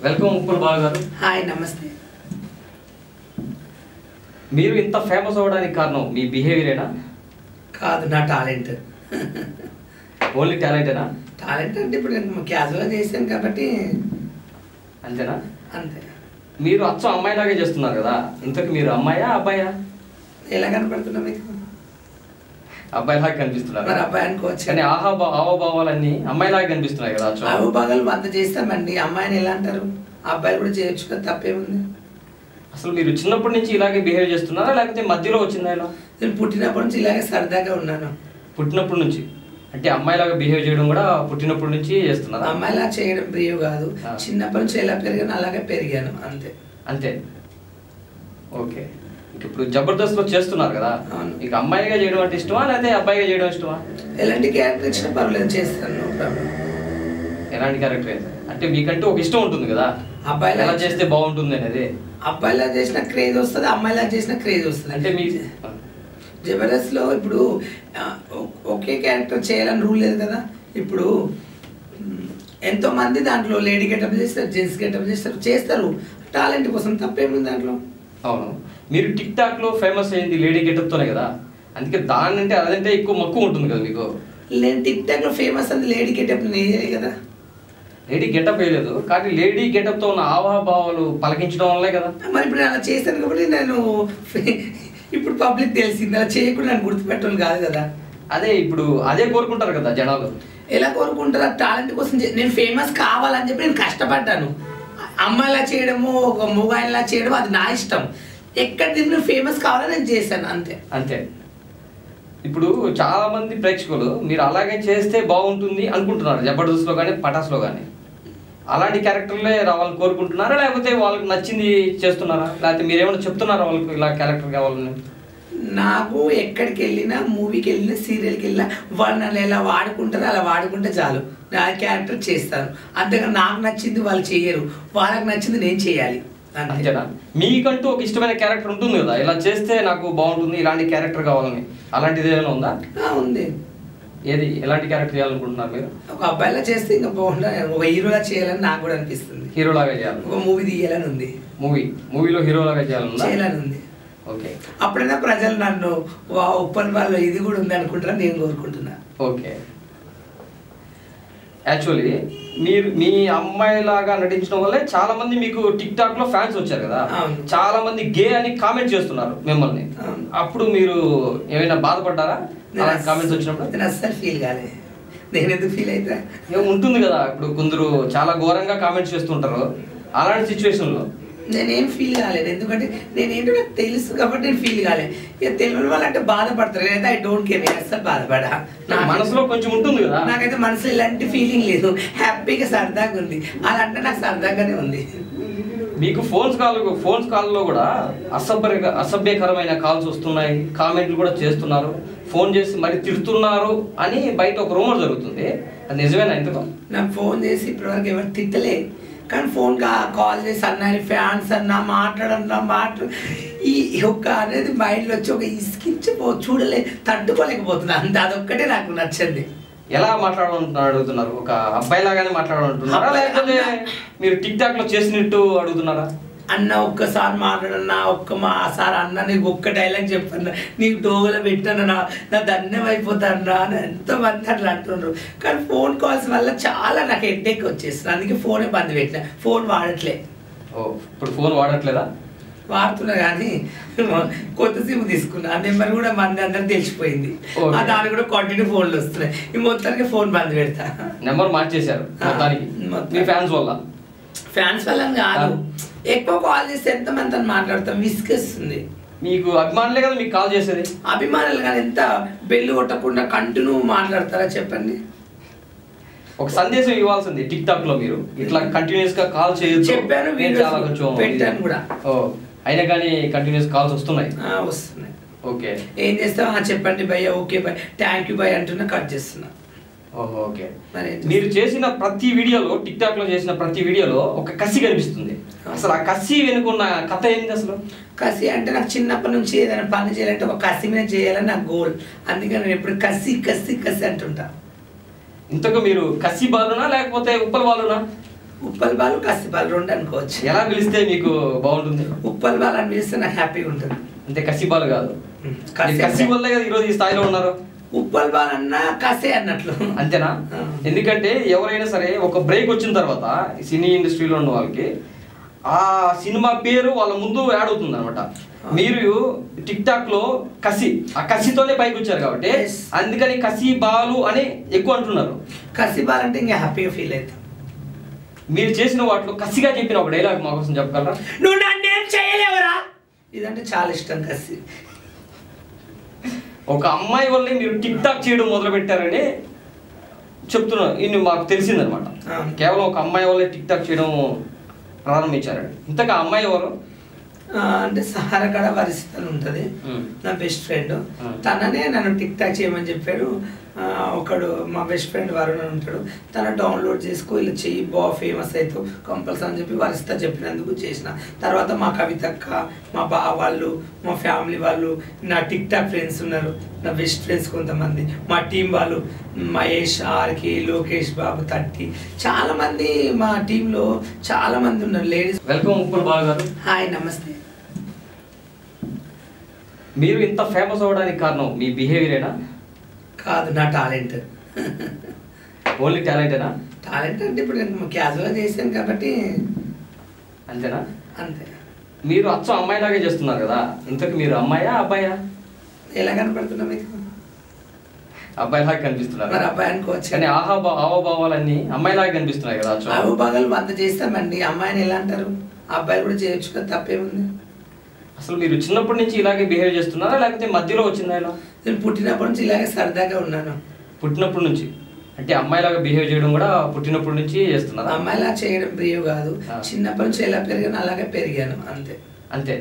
Welcome ఉప్పుల్ Balu గారు hi నమస్తే మీరు ఇంత ఫేమస్ అవ్వడానికి కారణం మీ బిహేవియరేనా కాదు నా టాలెంట్ ఓన్లీ టాలెంటేనా టాలెంట్ అంటే ఇప్పుడు నేను క్యాజువల్గా చేశాను కాబట్టి అంతేనా అంతే మీరు అచ్చం అమ్మాయిలాగే చేస్తున్నారు కదా ఇంతకు మీరు అమ్మాయా అబ్బాయా ఎలా కనపడుతున్నా మీకు అబ్బాయిలాగా కనిపిస్తున్నారు మరి అబ్బాయి అనుకోవచ్చు కానీ ఆహా హావభావాలన్నీ అమ్మాయిలాగా కనిపిస్తున్నాయి కదా అచ్చం అవు బాగాలు వంద చేస్తామండి అమ్మాయిని ఎలా అంటారు అబ్బాయిలు కూడా చేయొచ్చు కదా తప్పేముంది అసలు మీరు చిన్నప్పటి నుంచి ఇలాగే బిహేవ్ చేస్తున్నారా లేకపోతే మధ్యలో వచ్చిందా ఇలా నేను పుట్టినప్పటి నుంచి ఇలాగే సరదాగా ఉన్నాను పుట్టినప్పటి నుంచి అంటే అమ్మాయిలాగా బిహేవ్ చేయడం కూడా పుట్టినప్పటి నుంచి చేస్తున్నారా అమ్మాయిలా చేయడం ప్రియం కాదు ఆ. చిన్నప్పటి నుంచి ఎలా పెరిగాను అలాగే పెరిగాను అంతే అంతే ఓకే ఇంక ఇప్పుడు జబర్దస్త్ లో చేస్తున్నారు కదా అవును. ఇక అమ్మాయిగా చేయడం అంటే ఇష్టమా లేకపోతే అబ్బాయిగా చేయడం ఇష్టమా ఎలాంటి క్యారెక్టర్ ఇచ్చినా పర్వాలేదు చేస్తాను నో ప్రాబ్లం ఎలాంటి క్యారెక్టర్ అయితే అంటే మీకంటూ ఒక ఇష్టం ఉంటుంది కదా అబ్బాయిలా ఎలా చేస్తే బాగుంటుంది అనేది అబ్బాయిలా చేసిన క్రేజ్ వస్తుంది అమ్మాయిలా చేసిన క్రేజ్ వస్తుంది అంటే మీ జబర్దస్త్లో ఇప్పుడు ఆ, ఒ- ఒకే క్యారెక్టర్ చేయాలని రూల్ లేదు కదా ఇప్పుడు మ్, ఎంతో మంది దాంట్లో లేడీ గెటప్ చేస్తారు జెంట్స్ గెటప్ చేస్తారు చేస్తారు టాలెంట్ కోసం తప్పేముంది దాంట్లో అవును మీరు టిక్ టాక్ లో ఫేమస్ అయింది లేడీ గెటప్ తోనే కదా అందుకే దాని అంటే అదంటే ఎక్కువ మక్కువ ఉంటుంది కదా మీకు నేను టిక్ టాక్లో ఫేమస్ అంది లేడీ గెటప్ నేయలే కదా లేడీ గెటప్ వేయలేదు కానీ లేడీ గెటప్ తో ఉన్న ఆవాభావాలు పలకించడం వల్లే కదా మరి ఇప్పుడు నేను అలా చేశాను కాబట్టి నేను ఇప్పుడు పబ్లిక్ తెలిసింది అలా చేయకుండా నన్ను గుర్తుపెట్టాలి కాదు కదా అదే ఇప్పుడు అదే కోరుకుంటారు కదా జనాలు ఎలా కోరుకుంటారు టాలెంట్ కోసం చే- నేను ఫేమస్ కావాలని చెప్పి నేను కష్టపడ్డాను అమ్మాయిలా చేయడము ఒక మొగాయిలా చేయడం అది నా ఇష్టం ఎక్కడ తిరిగి ఫేమస్ కావాలని నేను చేశాను అంతే అంతే ఇప్పుడు చాలా మంది ప్రేక్షకులు మీరు అలాగే చేస్తే బాగుంటుంది అనుకుంటున్నారు జబర్దస్త్లో కానీ పటాస్లో కానీ అలాంటి క్యారెక్టర్లే రావాలని కోరుకుంటున్నారా లేకపోతే వాళ్ళకి నచ్చింది చేస్తున్నారా లేకపోతే మీరు ఏమైనా చెప్తున్నారా వాళ్ళకి ఇలా క్యారెక్టర్ కావాలని నాకు ఎక్కడికి వెళ్ళినా మూవీకి వెళ్ళినా సీరియల్కి వెళ్ళినా వాళ్ళు నన్ను ఎలా వాడుకుంటారో అలా వాడుకుంటే చాలు నా క్యారెక్టర్ చేస్తాను అంతేగాని నాకు నచ్చింది వాళ్ళు చేయరు వాళ్ళకి నచ్చింది నేను చేయాలి అంతే అంతేనా మీకంటూ ఒక ఇష్టమైన క్యారెక్టర్ ఉంటుంది కదా ఇలా చేస్తే నాకు బాగుంటుంది ఇలాంటి క్యారెక్టర్ కావాలని అలాంటిది ఏమైనా ఉందా ఆ, ఉంది ఏది ఎలాంటి క్యారెక్టర్ చేయాలనుకుంటున్నారు మీరు ఒక అబ్బాయిలా చేస్తే ఇంకా బాగుంటుంది ఒక హీరోలా చేయాలని నాకు కూడా అనిపిస్తుంది హీరోలాగా చేయాలి ఒక మూవీ తీయాలని ఉంది మూవీ మూవీలో హీరోలాగా చేయాలనుందా చేయాలని ఉంది ఓకే అప్పుడైనా ప్రజలు నన్ను వా ఉప్పల్ వాళ్ళు ఇది కూడా ఉంది అనుకుంటారా నేను కోరుకుంటున్నా ఓకే యాక్చువల్లీ మీరు మీ అమ్మాయిలాగా నటించడం వల్లే చాలా మంది మీకు టిక్ టాక్ లో ఫ్యాన్స్ వచ్చారు కదా అవును. చాలా మంది గే అని కామెంట్ చేస్తున్నారు మిమ్మల్ని అవును. అప్పుడు మీరు ఏమైనా బాధపడ్డారా నేను అలా కామెంట్స్ వచ్చినప్పుడు నేను అస్సలు ఫీల్ కాలే నేను ఎందుకు ఫీల్ అయితే ఏమో ఉంటుంది కదా ఇప్పుడు కొందరు చాలా ఘోరంగా కామెంట్స్ చేస్తుంటారు అలాంటి సిచ్యువేషన్ లో నేనేం ఫీల్ కాలేదు ఎందుకంటే నేనేంటో నాకు తెలుసు కాబట్టి నేను ఫీల్ కాలే ఇక తెలియని వాళ్ళు అంటే బాధపడతారు నేనైతే ఐ డోంట్ కేర్ నేను అస్సలు బాధపడా నాకు- మనసులో కొంచెం ఉంటుంది కదా నాకైతే మనసులో ఎలాంటి ఫీలింగ్ లేదు హ్యాపీగా సరదాగా ఉంది అలా అంటే నాకు సరదాగానే ఉంది మీకు ఫోన్స్ కాల్ ఫోన్స్ కాల్లో కూడా అసభ్య అసభ్యకరమైన కాల్స్ వస్తున్నాయి కామెంట్లు కూడా చేస్తున్నారు ఫోన్ చేసి మరి తిడుతున్నారు అని బయట ఒక రూమర్ జరుగుతుంది అది నిజమేనా ఇంతకు నాకు ఫోన్ చేసి ఇప్పటివరకు ఎవరు తిట్టలే కానీ ఫోన్ కా కాల్ చేసి అన్న ఫ్యాన్స్ అన్నా మాట్లాడన్నా మాట్లా ఈ ఒక్క అనేది మైండ్లో వచ్చి ఒక ఇసుకించి పో చూడలే తట్టుకోలేకపోతున్నా అంత అదొక్కటే నాకు నచ్చింది ఎలా మాట్లాడాలంటున్నారు అడుగుతున్నారు ఒక అబ్బాయి లాగానే మాట్లాడాలంటున్నారా అబ్బాయి- లేకపోతే మీరు టిక్ టాక్ లో చేసినట్టు అడుగుతున్నారా అన్న ఒక్కసారి మాట్లాడన్నా ఒక్క మా సార్ అన్న నీకు ఒక్క డైలాగ్ చెప్పన్నా నీకు డోగలో పెట్టాను నా నా ధన్యం అయిపోతాను అని ఎంతమంది అట్లా అంటున్నారు కానీ ఫోన్ కాల్స్ వల్ల చాలా నాకు హెడ్ఏక్ వచ్చేస్తుంది అందుకే ఫోనే బంద్ పెట్టిన ఫోన్ వాడట్లే ఓ ఇప్పుడు ఫోన్ వాడట్లేదా వాడుతున్నా కానీ కొత్త సిమ్ తీసుకున్నా ఆ నెంబర్ కూడా మంది అందరికి తెలిసిపోయింది Okay. ఆ దాని కూడా కంటిన్యూ ఫోన్లు వస్తున్నాయి ఈ మొత్తానికి ఫోన్ బంద్ పెడతా నెంబర్ మార్చేశారు ఆ, మొత్తానికి మొత్తం. మీ ఫ్యాన్స్ వల్ల ఫ్యాన్స్ వల్ల కాదు ఆ. ఎక్కువ కాల్ చేస్తే ఎంతమంది అని మాట్లాడతాం విసిగేస్తుంది మీకు అభిమానులే కదా మీకు కాల్ చేసేది అభిమానులు కానీ ఎంత బెల్లు కొట్టకుండా కంటిన్యూ మాట్లాడతారా చెప్పండి ఒక సందేశం ఇవ్వాల్సింది టిక్ టాక్ లో మీరు ఇట్లా కంటిన్యూస్ గా కాల్ చేయొచ్చు చెప్పాను, నేను videos చాలా కొంచెం పెట్టాను కూడా. ఓ అయినా కానీ కంటిన్యూస్ కాల్స్ వస్తున్నాయి ఆ, వస్తున్నాయి ఓకే ఏం చేస్తాం ఆ, చెప్పండి భయ్య ఓకే భయ్ థ్యాంక్ యూ భయ్ అంటున్నా కట్ చేస్తున్నా ఓహో ఓకే మరి ఏం మీరు చేసిన ప్రతి వీడియోలో టిక్ టాక్ లో చేసిన ప్రతి వీడియోలో ఒక కసి కనిపిస్తుంది అసలు ఆ కసి వెనుకున్న కథ ఏంది అసలు కసి అంటే నాకు చిన్నప్పటి నుంచి ఏదైనా పని చేయాలంటే ఒక కసి మీద చేయాలని నాకు గోల్ అందుకని నేను ఎప్పుడు కసి కసి కసి అంటుంటా ఇంతకు మీరు కసి బాలునా లేకపోతే ఉప్పల బాలునా ఉప్పల్ బాలు కసి బాలు రెండు అనుకోవచ్చు ఎలా పిలిస్తే మీకు బాగుంటుంది ఉప్పల్ బాలు అని పిలిస్తే నాకు హ్యాపీగా ఉంటుంది అంటే కసిబాలు కాదు కసి మీరు కసి వల్లే కదా ఈరోజు ఈ స్థాయిలో ఉన్నారు ఉప్పల్ బాల్ అన్నా కసే అన్నట్లు అంతేనా ఆ. ఎందుకంటే ఎవరైనా సరే ఒక బ్రేక్ వచ్చిన తర్వాత ఈ సినీ ఇండస్ట్రీలో ఉన్న వాళ్ళకి ఆ సినిమా పేరు వాళ్ళ ముందు యాడ్ అవుతుంది అనమాట మీరు టిక్ టాక్ లో కసి ఆ కసితోనే పైకి వచ్చారు కాబట్టి Yes. అందుకని కసి బాలు అని ఎక్కువ అంటున్నారు కసి బాల్ అంటే ఇంకా హ్యాపీగా ఫీల్ అవుతాం మీరు చేసిన వాటిలో కసిగా చెప్పిన ఒక డైలాగ్ మా కోసం చెప్పగలరా నువ్వు నన్ను ఏం చేయలేవరా ఇదంటే చాలా ఇష్టం కసి ఒక అమ్మాయి వల్లే మీరు టిక్ టాక్ చేయడం మొదలు పెట్టారని చెప్తున్నా ఇన్ని మాకు తెలిసిందనమాట ఆ. కేవలం ఒక అమ్మాయి వల్లే టిక్ టాక్ చేయడం ప్రారంభించారండి ఇంతగా అమ్మాయి ఎవరు ఆ, అంటే సహారకడ పరిస్థితి ఉంటుంది మ్. నా బెస్ట్ ఫ్రెండ్ మ్. తననే నన్ను టిక్ టాక్ చేయమని చెప్పాడు ఆ, ఒకడు మా బెస్ట్ ఫ్రెండ్ వరుణ్ అని ఉంటాడు తన డౌన్లోడ్ చేసుకో ఇలా చెయ్యి బాగా ఫేమస్ అవుతావు కంపల్సరీ అని చెప్పి వరిస్తా చెప్పినందుకు చేసిన తర్వాత మా కవితక్క మా బావ వాళ్ళు మా ఫ్యామిలీ వాళ్ళు నా టిక్ టాక్ ఫ్రెండ్స్ ఉన్నారు నా బెస్ట్ ఫ్రెండ్స్ కొంతమంది మా టీం వాళ్ళు మహేష్ ఆర్కే లోకేష్ బాబు తట్టి చాలా మంది మా టీంలో చాలా మంది ఉన్నారు లేడీస్ వెల్కమ్ ఉప్పుల్ బాలు గారు హాయ్ నమస్తే మీరు ఇంత ఫేమస్ అవ్వడానికి కారణం మీ బిహేవియరేనా కాదు నా టాలెంట్ ఓన్లీ టాలెంటేనా టాలెంట్ అంటే ఇప్పుడు నేను క్యాజువల్గా చేశాను కాబట్టి అంతేనా అంతే మీరు అచ్చం అమ్మాయిలాగే చేస్తున్నారు కదా ఇంతకు మీరు అమ్మాయా అబ్బాయా ఎలా కనపడుతున్నా మీకు అబ్బాయిలాగా కనిపిస్తున్నారు మరి అబ్బాయి అనుకోవచ్చు కానీ ఆహా హావభావాలన్నీ అమ్మాయిలాగా కనిపిస్తున్నాయి కదా అచ్చం ఆవు పగలు వంద చేస్తామండి అమ్మాయిని ఎలా అంటారు అబ్బాయిలు కూడా చేయొచ్చు కదా తప్పేముంది అసలు మీరు చిన్నప్పటి నుంచి ఇలాగే బిహేవ్ చేస్తున్నారా లేకపోతే మధ్యలో వచ్చిందా ఇలా నేను పుట్టినప్పటి నుంచి ఇలాగే సరదాగా ఉన్నాను పుట్టినప్పటి నుంచి అంటే అమ్మాయిలాగా బిహేవ్ చేయడం కూడా పుట్టినప్పటి నుంచి చేస్తున్నారా అమ్మాయిలా చేయడం ప్రియ కాదు ఆ. చిన్నప్పటి నుంచి ఎలా పెరిగాను అలాగే పెరిగాను అంతే అంతే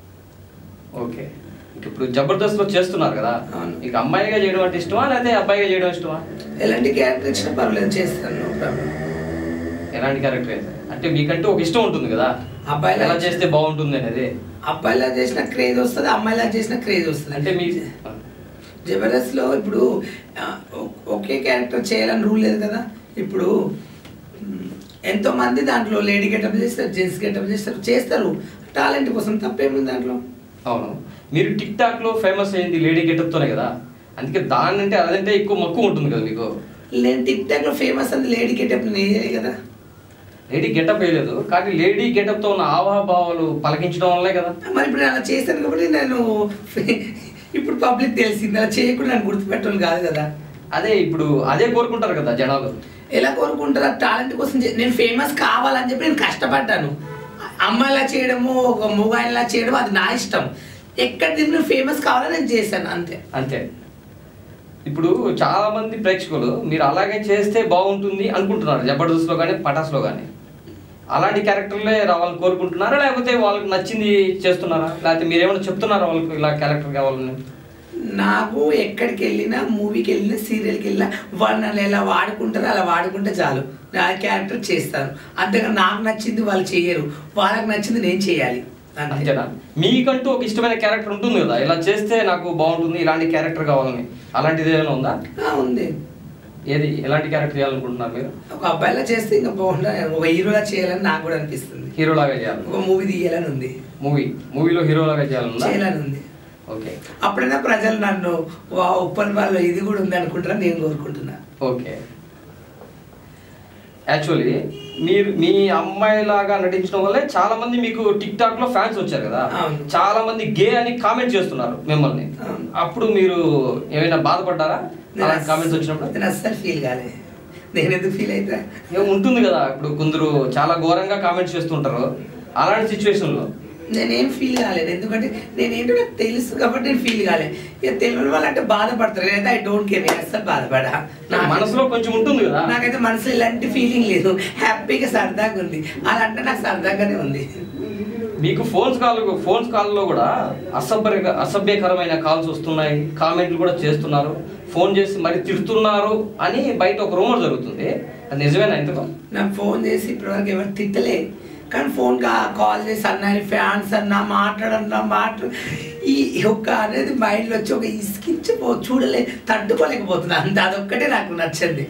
ఓకే ఇంక ఇప్పుడు జబర్దస్త్ లో చేస్తున్నారు కదా అవును. ఇక అమ్మాయిగా చేయడం అంటే ఇష్టమా లేకపోతే అబ్బాయిగా చేయడం ఇష్టమా ఎలాంటి క్యారెక్టర్ ఇచ్చినా పర్లేదు చేస్తాను నో ప్రాబ్లం ఎలాంటి క్యారెక్టర్ అయితే అంటే మీకంటూ ఒక ఇష్టం ఉంటుంది కదా అబ్బాయిలా ఎలా చేస్తే బాగుంటుంది అనేది అబ్బాయిలా చేసిన క్రేజ్ వస్తుంది అమ్మాయిలా చేసిన క్రేజ్ వస్తుంది అంటే మీ జబర్దస్త్లో ఇప్పుడు ఆ, ఒ- ఒకే క్యారెక్టర్ చేయాలని రూల్ లేదు కదా ఇప్పుడు మ్, ఎంతో మంది దాంట్లో లేడీ గెటప్ చేస్తారు జెంట్స్ గెటప్ చేస్తారు చేస్తారు టాలెంట్ కోసం తప్పేముంది దాంట్లో అవును మీరు టిక్ టాక్ లో ఫేమస్ అయింది లేడీ గెటప్ తోనే కదా అందుకే దాని అంటే అదంటే ఎక్కువ మక్కువ ఉంటుంది కదా మీకు నేను టిక్ టాక్ లో ఫేమస్ అంది లేడీ గెటప్ నేనే కదా లేడీ గెటప్ వేయలేదు కానీ లేడీ గెటప్ తో ఉన్న ఆవాభావాలు పలకించడం వల్లే కదా మరి ఇప్పుడు నేను అలా చేశాను కాబట్టి నేను ఇప్పుడు పబ్లిక్ తెలిసింది అలా చేయకుండా నన్ను గుర్తుపెట్టాలి కాదు కదా అదే ఇప్పుడు అదే కోరుకుంటారు కదా జనాలు ఎలా కోరుకుంటారు టాలెంట్ కోసం చే- నేను ఫేమస్ కావాలని చెప్పి నేను కష్టపడ్డాను అమ్మాయిలా చేయడము ఒక మొబైల్లా చేయడం అది నా ఇష్టం ఎక్కడ తిరిగి నేను ఫేమస్ కావాలని నేను చేశాను అంతే అంతే ఇప్పుడు చాలా మంది ప్రేక్షకులు మీరు అలాగే చేస్తే బాగుంటుంది అనుకుంటున్నారు జబర్దస్త్లో కానీ పటాస్లో కానీ అలాంటి క్యారెక్టర్లే రావాలని కోరుకుంటున్నారా లేకపోతే వాళ్ళకి నచ్చింది చేస్తున్నారా లేకపోతే మీరు ఏమైనా చెప్తున్నారా వాళ్ళకి ఇలా క్యారెక్టర్ కావాలని నాకు ఎక్కడికి వెళ్ళినా మూవీకి వెళ్ళినా సీరియల్కి వెళ్ళినా వాళ్ళు నన్ను ఎలా వాడుకుంటారో అలా వాడుకుంటే చాలు నా క్యారెక్టర్ చేస్తాను అంతేగా నాకు నచ్చింది వాళ్ళు చేయరు వాళ్ళకి నచ్చింది నేను చేయాలి అంతే అంతేనా మీకంటూ ఒక ఇష్టమైన క్యారెక్టర్ ఉంటుంది కదా ఇలా చేస్తే నాకు బాగుంటుంది ఇలాంటి క్యారెక్టర్ కావాలని అలాంటిది ఏమైనా ఉందా ఆ, ఉంది ఏది ఎలాంటి క్యారెక్టర్ చేయాలనుకుంటున్నారు మీరు ఒక అబ్బాయిలా చేస్తే ఇంకా బాగుంటుంది ఒక హీరోలా చేయాలని నాకు కూడా అనిపిస్తుంది హీరోలాగా చేయాలి ఒక మూవీ తీయాలని ఉంది మూవీ మూవీలో హీరోలాగా చేయాలనుందా చేయాలని ఉంది ఓకే అప్పుడైనా ప్రజలు నన్ను వా ఉప్పల్ వాళ్ళు ఇది కూడా ఉంది అనుకుంటారా నేను కోరుకుంటున్నా ఓకే యాక్చువల్లీ మీరు మీ అమ్మాయిలాగా నటించడం వల్లే చాలా మంది మీకు టిక్ టాక్ లో ఫ్యాన్స్ వచ్చారు కదా అవును. చాలా మంది గే అని కామెంట్ చేస్తున్నారు మిమ్మల్ని అవును. అప్పుడు మీరు ఏమైనా బాధపడ్డారా నేను అలాంటి కామెంట్స్ వచ్చినప్పుడు నేను అస్సలు ఫీల్ కాలే నేను ఎందుకు ఫీల్ అవుతా ఏం ఉంటుంది కదా ఇప్పుడు కొందరు చాలా ఘోరంగా కామెంట్స్ చేస్తుంటారు అలాంటి సిచ్యువేషన్ లో నేనేం ఫీల్ కాలేదు ఎందుకంటే నేనేంటో నాకు తెలుసు కాబట్టి నేను ఫీల్ కాలే ఇక తెలియని వాళ్ళంటే బాధపడతారు లేదా ఐ డోంట్ కేర్ నేను అస్సలు బాధపడా నాకు- మనసులో కొంచెం ఉంటుంది కదా నాకైతే మనసులో ఇలాంటి ఫీలింగ్ లేదు హ్యాపీగా సరదాగా ఉంది అలా అంటే నాకు సరదాగానే ఉంది మీకు ఫోన్స్ కాల్ ఫోన్స్ కాల్లో కూడా అసభ్య అసభ్యకరమైన కాల్స్ వస్తున్నాయి కామెంట్లు కూడా చేస్తున్నారు ఫోన్ చేసి మరి తిడుతున్నారు అని బయట ఒక రూమర్ జరుగుతుంది అది నిజమేనా ఇంతకు నాకు ఫోన్ చేసి ఇప్పటివరకు ఎవరు తిట్టలే కానీ ఫోన్ కాల్ చేసి అన్న ఫ్యాన్స్ అన్న మాట్లాడన్నా మాట్లా ఈ ఒక్క అనేది మైండ్లో వచ్చి ఒక ఇసుకించి పో చూడలే తట్టుకోలేకపోతున్నా అంత అదొక్కటే నాకు నచ్చింది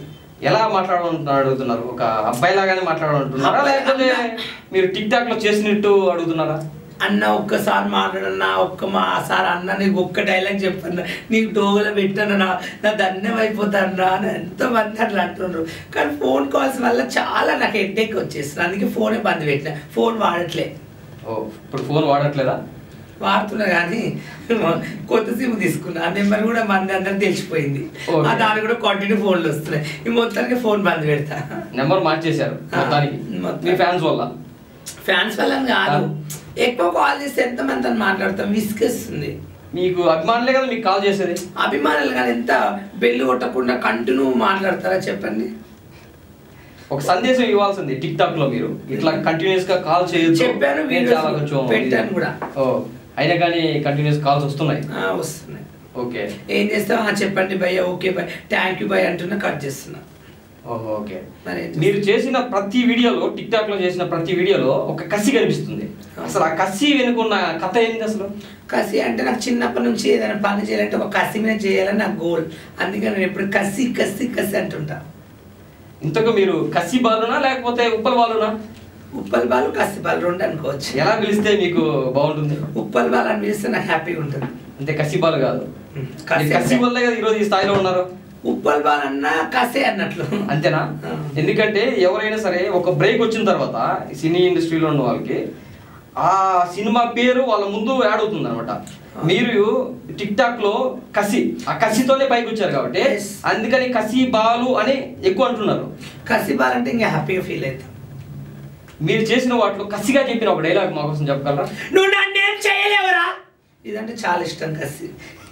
ఎలా మాట్లాడాలంటున్నారు అడుగుతున్నారు ఒక అబ్బాయి లాగానే మాట్లాడాలంటున్నారా లేకపోతే మీరు టిక్ టాక్ లో చేసినట్టు అడుగుతున్నారా అన్న ఒక్కసారి మాట్లాడన్నా ఒక్క మా సార్ అన్న నీకు ఒక్క డైలాగ్ చెప్పన్నా నీకు డోగల పెట్టాను నా నా ధన్యం అయిపోతాను అని ఎంతో మంది అట్లా అంటున్నారు కానీ ఫోన్ కాల్స్ వల్ల చాలా నాకు హెడ్ఏక్ వచ్చేస్తుంది అందుకే ఫోనే బంద్ పెట్టిన ఫోన్ వాడట్లే ఓ ఇప్పుడు ఫోన్ వాడట్లేదా వాడుతున్నా కానీ కొత్త సిమ్ తీసుకున్నా ఆ నెంబర్ కూడా మంది అందరికి తెలిసిపోయింది Okay. ఆ దాని కూడా కంటిన్యూ ఫోన్లు వస్తున్నాయి ఈ మొత్తానికి ఫోన్ బంద్ పెడతా నెంబర్ మార్చేశారు ఆ, మొత్తానికి మొత్తం. మీ ఫ్యాన్స్ వల్ల ఫ్యాన్స్ వల్ల కాదు ఆ. ఎక్కువ కాల్ చేస్తే ఎంతమంది అని మాట్లాడతాం విసిగేస్తుంది మీకు అభిమానులే కదా మీకు కాల్ చేసేది అభిమానులు కానీ ఎంత బెల్లు కొట్టకుండా కంటిన్యూ మాట్లాడతారా చెప్పండి ఒక సందేశం ఇవ్వాల్సింది టిక్ టాక్ లో మీరు ఇట్లా కంటిన్యూస్ గా కాల్ చేయొచ్చు చెప్పాను, నేను videos చాలా కొంచెం పెట్టాను కూడా. ఓ అయినా కానీ కంటిన్యూస్ కాల్స్ వస్తున్నాయి ఆ, వస్తున్నాయి ఓకే ఏం చేస్తాం ఆ, చెప్పండి భయ్య ఓకే భయ్ థ్యాంక్ యూ భయ్ అంటున్నా కట్ చేస్తున్నా ఓహో ఓకే మరి ఏం మీరు చేసిన ప్రతి వీడియోలో టిక్ టాక్ లో చేసిన ప్రతి వీడియోలో ఒక కసి కనిపిస్తుంది అసలు ఆ కసి వెనుకున్న కథ ఏంది అసలు కసి అంటే నాకు చిన్నప్పటి నుంచి ఏదైనా పని చేయాలంటే ఒక కసి మీద చేయాలని నా గోల్ అందుకని నేను ఎప్పుడు కసి కసి కసి అంటుంటా ఇంతకు మీరు కసి బాలునా లేకపోతే ఉప్పల్ బాలునా ఉప్పల్ బాలు కసి బాలు రెండు అనుకోవచ్చు ఎలా పిలిస్తే మీకు బాగుంటుంది ఉప్పల్ బాలు అని పిలిస్తే నాకు హ్యాపీగా ఉంటుంది అంతే కసి బాలు కాదు కసి మీరు కసి అంటే- వల్లే కదా ఈరోజు ఈ స్థాయిలో ఉన్నారు ఉప్పల్ బాల్ అన్నా కసే అన్నట్లు అంతేనా ఆ. ఎందుకంటే ఎవరైనా సరే ఒక బ్రేక్ వచ్చిన తర్వాత ఈ సినీ ఇండస్ట్రీలో ఉన్న వాళ్ళకి ఆ సినిమా పేరు వాళ్ళ ముందు యాడ్ అవుతుంది అనమాట మీరు టిక్ టాక్ లో కసి ఆ కసితోనే పైకి వచ్చారు కాబట్టి Yes. అందుకని కసి బాలు అని ఎక్కువ అంటున్నారు కసి బాల్ అంటే ఇంకా హ్యాపీగా ఫీల్ అవుతాం మీరు చేసిన వాటిలో కసిగా చెప్పిన ఒక డైలాగ్ మా కోసం చెప్పగలరా నువ్వు నన్ను ఏం చేయలేవరా ఇదంటే చాలా ఇష్టం కసి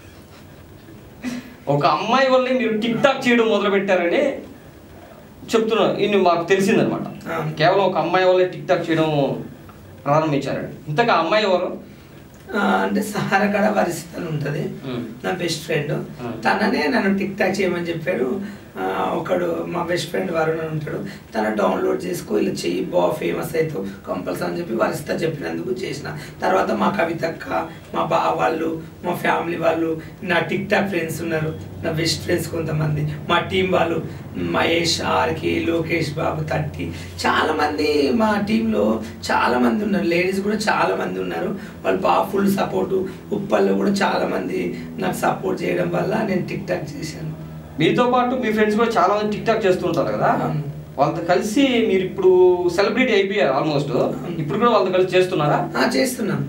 ఒక అమ్మాయి వల్లే మీరు టిక్ టాక్ చేయడం మొదలు పెట్టారని చెప్తున్నారు ఇన్ని మాకు తెలిసిందనమాట ఆ. కేవలం ఒక అమ్మాయి వల్లే టిక్ టాక్ చేయడం ప్రారంభించారండి ఇంతగా అమ్మాయి ఎవరు ఆ, అంటే సహారా కాడ వరిస్థితి అని ఉంటుంది మ్. నా బెస్ట్ ఫ్రెండ్ మ్. తననే నన్ను టిక్ టాక్ చేయమని చెప్పాడు ఆ, ఒకడు మా బెస్ట్ ఫ్రెండ్ వరుణ్ అని ఉంటాడు తన డౌన్లోడ్ చేసుకో ఇలా చెయ్యి బాగా ఫేమస్ అవుతావు కంపల్సరీ అని చెప్పి వరిస్తా చెప్పినందుకు చేసిన తర్వాత మా కవితక్క మా బా వాళ్ళు మా ఫ్యామిలీ వాళ్ళు నా టిక్ టాక్ ఫ్రెండ్స్ ఉన్నారు నా బెస్ట్ ఫ్రెండ్స్ కొంతమంది మా టీం వాళ్ళు మహేష్ ఆర్కి లోకేష్ బాబు తట్టి చాలా మంది మా టీంలో చాలా మంది ఉన్నారు లేడీస్ కూడా చాలా మంది ఉన్నారు వాళ్ళు బాగా ఫుల్ సపోర్టు ఉప్పల్లో కూడా చాలా మంది నాకు సపోర్ట్ చేయడం వల్ల నేను టిక్ టాక్ చేశాను మీతో పాటు మీ ఫ్రెండ్స్ కూడా చాలా మంది టిక్ టాక్ చేస్తుంటారు కదా అవును. వాళ్ళతో కలిసి మీరు ఇప్పుడు సెలబ్రిటీ అయిపోయారు ఆల్మోస్ట్ ఇప్పుడు కూడా వాళ్ళతో కలిసి చేస్తున్నారా ఆ, చేస్తున్నాను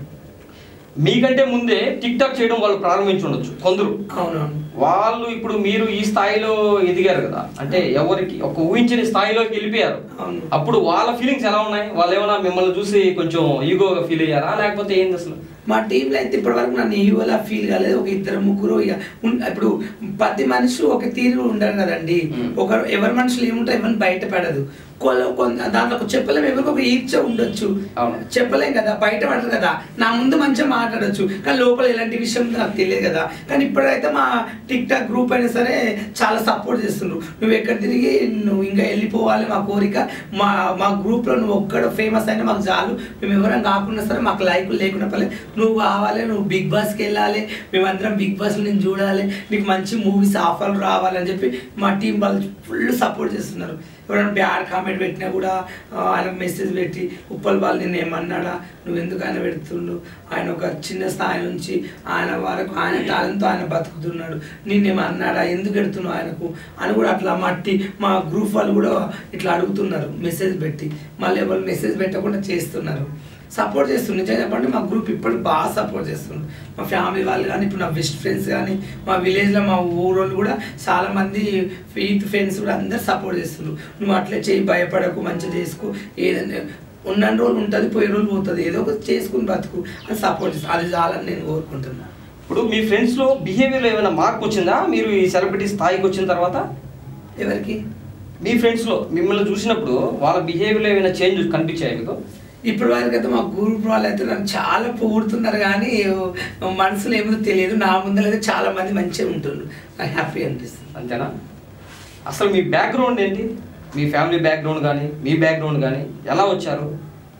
మీకంటే ముందే టిక్ టాక్ చేయడం వాళ్ళు ప్రారంభించి ఉండొచ్చు కొందరు అవునవును వాళ్ళు ఇప్పుడు మీరు ఈ స్థాయిలో ఎదిగారు కదా అంటే ఎవరికి ఒక ఊహించని స్థాయిలోకి వెళ్ళిపోయారు అవును అప్పుడు వాళ్ళ ఫీలింగ్స్ ఎలా ఉన్నాయి వాళ్ళు ఏమైనా మిమ్మల్ని చూసి కొంచెం ఈగోగా ఫీల్ అయ్యారా లేకపోతే ఏంది అసలు మా టీంలో అయితే ఇప్పటివరకు నన్ను ఈవోలా ఫీల్ కాలేదు ఒక ఇద్దరు ముగ్గురు ఇక ఉన్- ఇప్పుడు ప్రతి మనిషి ఒక తీరు ఉండరు కదండి మ్మ్. ఒకరు ఎవరి మనుషులు ఏముంటారు ఎవరిని బయటపడదు కొల కొంత దాంట్లో ఒక చెప్పలేము ఎవరికి ఒక ఈర్చ ఉండొచ్చు అవును. చెప్పలేం కదా బయట పడరు కదా నా ముందు మంచిగా మాట్లాడొచ్చు కానీ లోపల ఎలాంటి విషయం నాకు తెలియదు కదా కానీ ఇప్పుడైతే మా టిక్ టాక్ గ్రూప్ అయినా సరే చాలా సపోర్ట్ చేస్తుండ్రు నువ్వు ఎక్కడ తిరిగి నువ్వు ఇంకా వెళ్ళిపోవాలి మా కోరిక మా మా గ్రూప్లో నువ్వు ఒక్కడ ఫేమస్ అయినా మాకు చాలు మేము ఎవరైనా కాకుండా సరే మాకు లైకులు లేకుండా పర్లేదు నువ్వు కావాలి నువ్వు బిగ్ బాస్కి వెళ్ళాలి మేమందరం బిగ్ బాస్లో నేను చూడాలి నీకు మంచి మూవీస్ ఆఫర్లు రావాలని చెప్పి మా టీం వాళ్ళు ఫుల్ సపోర్ట్ చేస్తున్నారు ఎవరైనా బ్యాడ్ కామెంట్ పెట్టినా కూడా ఆ, ఆయనకు మెసేజ్ పెట్టి ఉప్పల్ వాళ్ళు నిన్ను ఏమన్నాడా నువ్వు ఎందుకు ఆయన పెడుతుండు ఆయన ఒక చిన్న స్థాయి నుంచి ఆయన వరకు ఆయన టాలెంట్తో ఆయన బతుకుతున్నాడు నిన్నేమన్నాడా ఎందుకు పెడుతున్నావు ఆయనకు అని కూడా అట్లా మట్టి మా గ్రూప్ వాళ్ళు కూడా ఇట్లా అడుగుతున్నారు మెసేజ్ పెట్టి మళ్ళీ వాళ్ళు మెసేజ్ పెట్టకుండా చేస్తున్నారు సపోర్ట్ చేస్తుంది నిజంగా చెప్పండి మా గ్రూప్ ఇప్పుడు బాగా సపోర్ట్ చేస్తుంది మా ఫ్యామిలీ వాళ్ళు కానీ ఇప్పుడు నా బెస్ట్ ఫ్రెండ్స్ కానీ మా విలేజ్లో మా ఊరోళ్ళు కూడా చాలా మంది ఫీట్ ఫ్రెండ్స్ కూడా అందరు సపోర్ట్ చేస్తున్నారు నువ్వు అట్లే చేయి భయపడకు మంచిగా చేసుకో ఏదైనా ఉన్న రోజులు ఉంటుంది పోయే రోజులు పోతుంది ఏదో ఒకటి చేసుకుని బతుకు అని సపోర్ట్ చేస్తాను అది చాలని నేను కోరుకుంటున్నాను ఇప్పుడు మీ ఫ్రెండ్స్ లో బిహేవియర్ లో ఏమైనా మార్పు వచ్చిందా మీరు ఈ సెలబ్రిటీ స్థాయికి వచ్చిన తర్వాత ఎవరికి మీ ఫ్రెండ్స్ లో మిమ్మల్ని చూసినప్పుడు వాళ్ళ బిహేవియర్ లో ఏమైనా చేంజ్ కనిపించాయి మీకు ఇప్పటి వరకు అయితే మా గ్రూప్ వాళ్ళు అయితే నన్ను చాలా పొగుడుతున్నారు కానీ మనసులో ఏమో తెలియదు నా ముందర అయితే చాలా మంది మంచిగా ఉంటున్నారు నాకు హ్యాపీ అనిపిస్తుంది అంతేనా అసలు మీ బ్యాక్గ్రౌండ్ ఏంటి మీ ఫ్యామిలీ బ్యాక్గ్రౌండ్ కానీ మీ బ్యాక్గ్రౌండ్ కానీ ఎలా వచ్చారు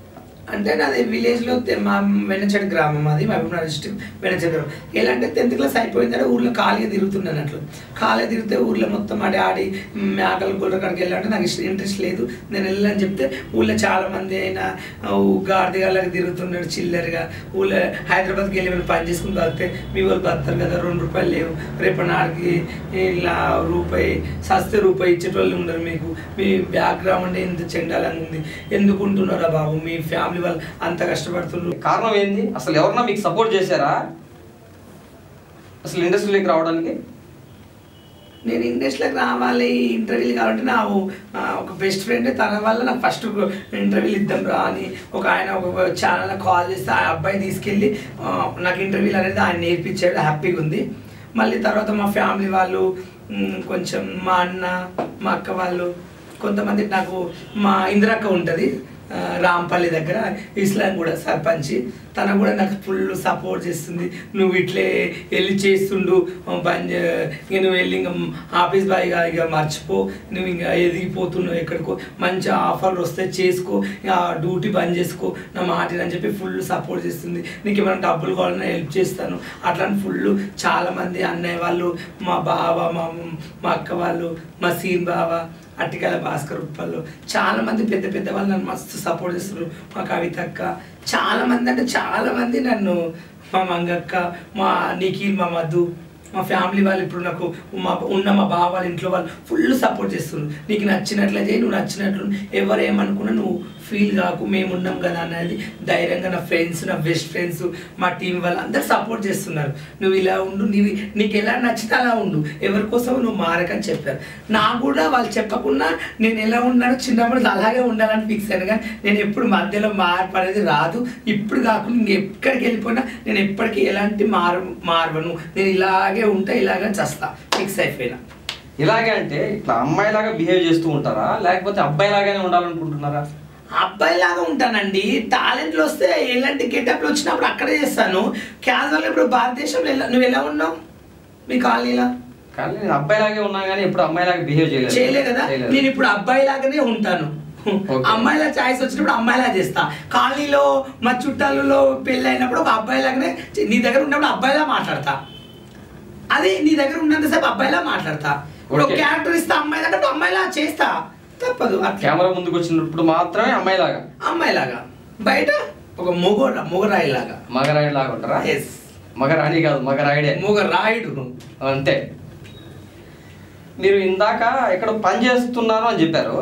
అంటే నాది విలేజ్లో మా వెనచడి గ్రామం అది మహబూబ్నగర్ డిస్ట్రిక్ట్ వెనచడి గ్రామం ఎలా అంటే టెన్త్ క్లాస్ అయిపోయిన తర్వాత ఊర్లో ఖాళీగా తిరుగుతున్నాను అట్లా ఖాళీగా తిరిగితే ఊర్లో మొత్తం ఆడి ఆడి మేకలు గొర్రె కాడికి వెళ్ళాలంటే నాకు ఇష్టం ఇంట్రెస్ట్ లేదు నేను వెళ్ళని చెప్తే ఊళ్ళో చాలా మంది అయినా గార్దిగాళ్ళకి తిరుగుతున్నాడు చిల్లరగా ఊళ్ళో హైదరాబాద్కి వెళ్ళి మనం పని చేసుకుని బతితే మీ వాళ్ళు బతారు కదా రెండు రూపాయలు లేవు రేపు నాడికి ఇలా రూపాయి సస్తే రూపాయి ఇచ్చేటోళ్ళు ఉండరు మీకు మీ బ్యాక్గ్రౌండ్ ఎంత చెండాలని ఉంది ఎందుకు ఉంటున్నారా బాబు మీ ఫ్యామిలీ వాళ్ళు అంత కష్టపడుతున్నారు కారణం ఏంది అసలు ఎవరన్నా మీకు సపోర్ట్ చేశారా అసలు ఇండస్ట్రీలోకి రావడానికి నేను ఇండస్ట్రీలోకి రావాలి ఇంటర్వ్యూలు కావాలంటే నా ఓ- ఆ, ఒక బెస్ట్ ఫ్రెండ్ తన వల్ల నాకు ఫస్ట్ ఇంటర్వ్యూలు ఇద్దాం రా అని ఒక ఆయన ఒక ఛానల్ కాల్ చేస్తే ఆ అబ్బాయి తీసుకెళ్ళి ఆ, నాకు ఇంటర్వ్యూలు అనేది ఆయన నేర్పించాడు హ్యాపీగా ఉంది మళ్ళీ తర్వాత మా ఫ్యామిలీ వాళ్ళు మ్, కొంచెం మా అన్న మా అక్క వాళ్ళు కొంతమంది నాకు మా ఇందిరక్క ఉంటుంది ఆ, రాంపల్లి దగ్గర ఇస్లాం కూడా సర్పంచ్ తన కూడా నాకు ఫుల్ సపోర్ట్ చేస్తుంది నువ్వు ఇట్లే వెళ్ళి చేస్తుండు ఆ, బంద్ చే- ఇక నువ్వు వెళ్ళి ఇంకా ఆఫీస్ బాయ్గా ఇక మర్చిపో నువ్వు ఇంకా ఎదిగిపోతున్నావు ఎక్కడికో మంచి ఆఫర్లు వస్తే చేసుకో ఇక డ్యూటీ బంద్ చేసుకో నా మాట అని చెప్పి ఫుల్ సపోర్ట్ చేస్తుంది నీకు ఏమైనా డబ్బులు కావాలన్నా హెల్ప్ చేస్తాను అట్లా ఫుల్ చాలా మంది అన్నయ్య వాళ్ళు మా బావ మా మా అక్క వాళ్ళు మా సీన్ బావ అట్టికల భాస్కర్ ఉప్పల్లో చాలా మంది పెద్ద పెద్ద వాళ్ళు నన్ను మస్తు సపోర్ట్ చేస్తున్నారు మా కవితక్క చాలా మంది అంటే చాలా మంది నన్ను మా మంగక్క మా నిఖిల్ మా మధు మా ఫ్యామిలీ వాళ్ళు ఇప్పుడు నాకు మా ఉన్న మా బావ వాళ్ళ ఇంట్లో వాళ్ళు ఫుల్ సపోర్ట్ చేస్తున్నారు నీకు నచ్చినట్లే చేయి నువ్వు నచ్చినట్లు ఎవరు ఏమనుకున్నా నువ్వు ఫీల్ కాకు మేము ఉన్నాం కదా అనేది ధైర్యంగా నా ఫ్రెండ్స్ నా బెస్ట్ ఫ్రెండ్స్ మా టీం వాళ్ళు అందరు సపోర్ట్ చేస్తున్నారు నువ్వు ఇలా ఉండు నీవి నీకు ఎలా నచ్చితే అలా ఉండు ఎవరి కోసం నువ్వు మారకని చెప్పారు నాకు కూడా వాళ్ళు చెప్పకుండా నేను ఎలా ఉన్నానో చిన్నప్పుడు అలాగే ఉండాలని ఫిక్స్ అయ్యాను కానీ నేను ఎప్పుడు మధ్యలో మార్పు అనేది రాదు ఇప్పుడు కాకుండా ఇంక ఎక్కడికి వెళ్ళిపోయినా నేను ఎప్పటికీ ఎలాంటి మారు మారవను నేను ఇలాగే ఉంటా ఇలాగే చస్తా ఫిక్స్ అయిపోయినా ఇలాగే అంటే ఇట్లా అమ్మాయిలాగా బిహేవ్ చేస్తూ ఉంటారా లేకపోతే అబ్బాయిలాగానే ఉండాలనుకుంటున్నారా అబ్బాయి లాగా ఉంటానండి టాలెంట్లు వస్తే ఎలాంటి గెటప్లు వచ్చినప్పుడు అక్కడే చేస్తాను క్యాజువల్ ఇప్పుడు భారతదేశంలో ఎలా నువ్వు ఎలా ఉన్నావు మీ కాలనీలో కానీ నేను అబ్బాయిలాగే ఉన్నా కానీ ఎప్పుడు అమ్మాయిలాగా బిహేవ్ చేయలేదు చేయలే కదా చేయలేదు. నేను ఇప్పుడు అబ్బాయి లాగానే ఉంటాను Okay. అమ్మాయిల ఛాయిస్ వచ్చినప్పుడు అమ్మాయిలా చేస్తా కాలనీలో మా చుట్టాలలో పెళ్ళి అయినప్పుడు ఒక అబ్బాయి లాగానే చే- నీ దగ్గర ఉన్నప్పుడు అబ్బాయిలా మాట్లాడతా అదే నీ దగ్గర ఉన్నంతసేపు అబ్బాయిలా మాట్లాడతా ఇప్పుడు Okay. క్యారెక్టర్ ఇస్తా అమ్మాయి అంటే అమ్మాయిలా చేస్తా తప్పదు అట్లా కెమెరా ముందుకు వచ్చినప్పుడు మాత్రమే అమ్మాయిలాగా అమ్మాయిలాగా బయట ఒక మొగోడ మొగరాయి లాగా మగరాయుడు లాగా ఉంటారా ఎస్ మగరాణి కాదు మగరాయుడే మొగరాయుడు అంతే మీరు ఇందాక ఎక్కడ పని చేస్తున్నాను అని చెప్పారు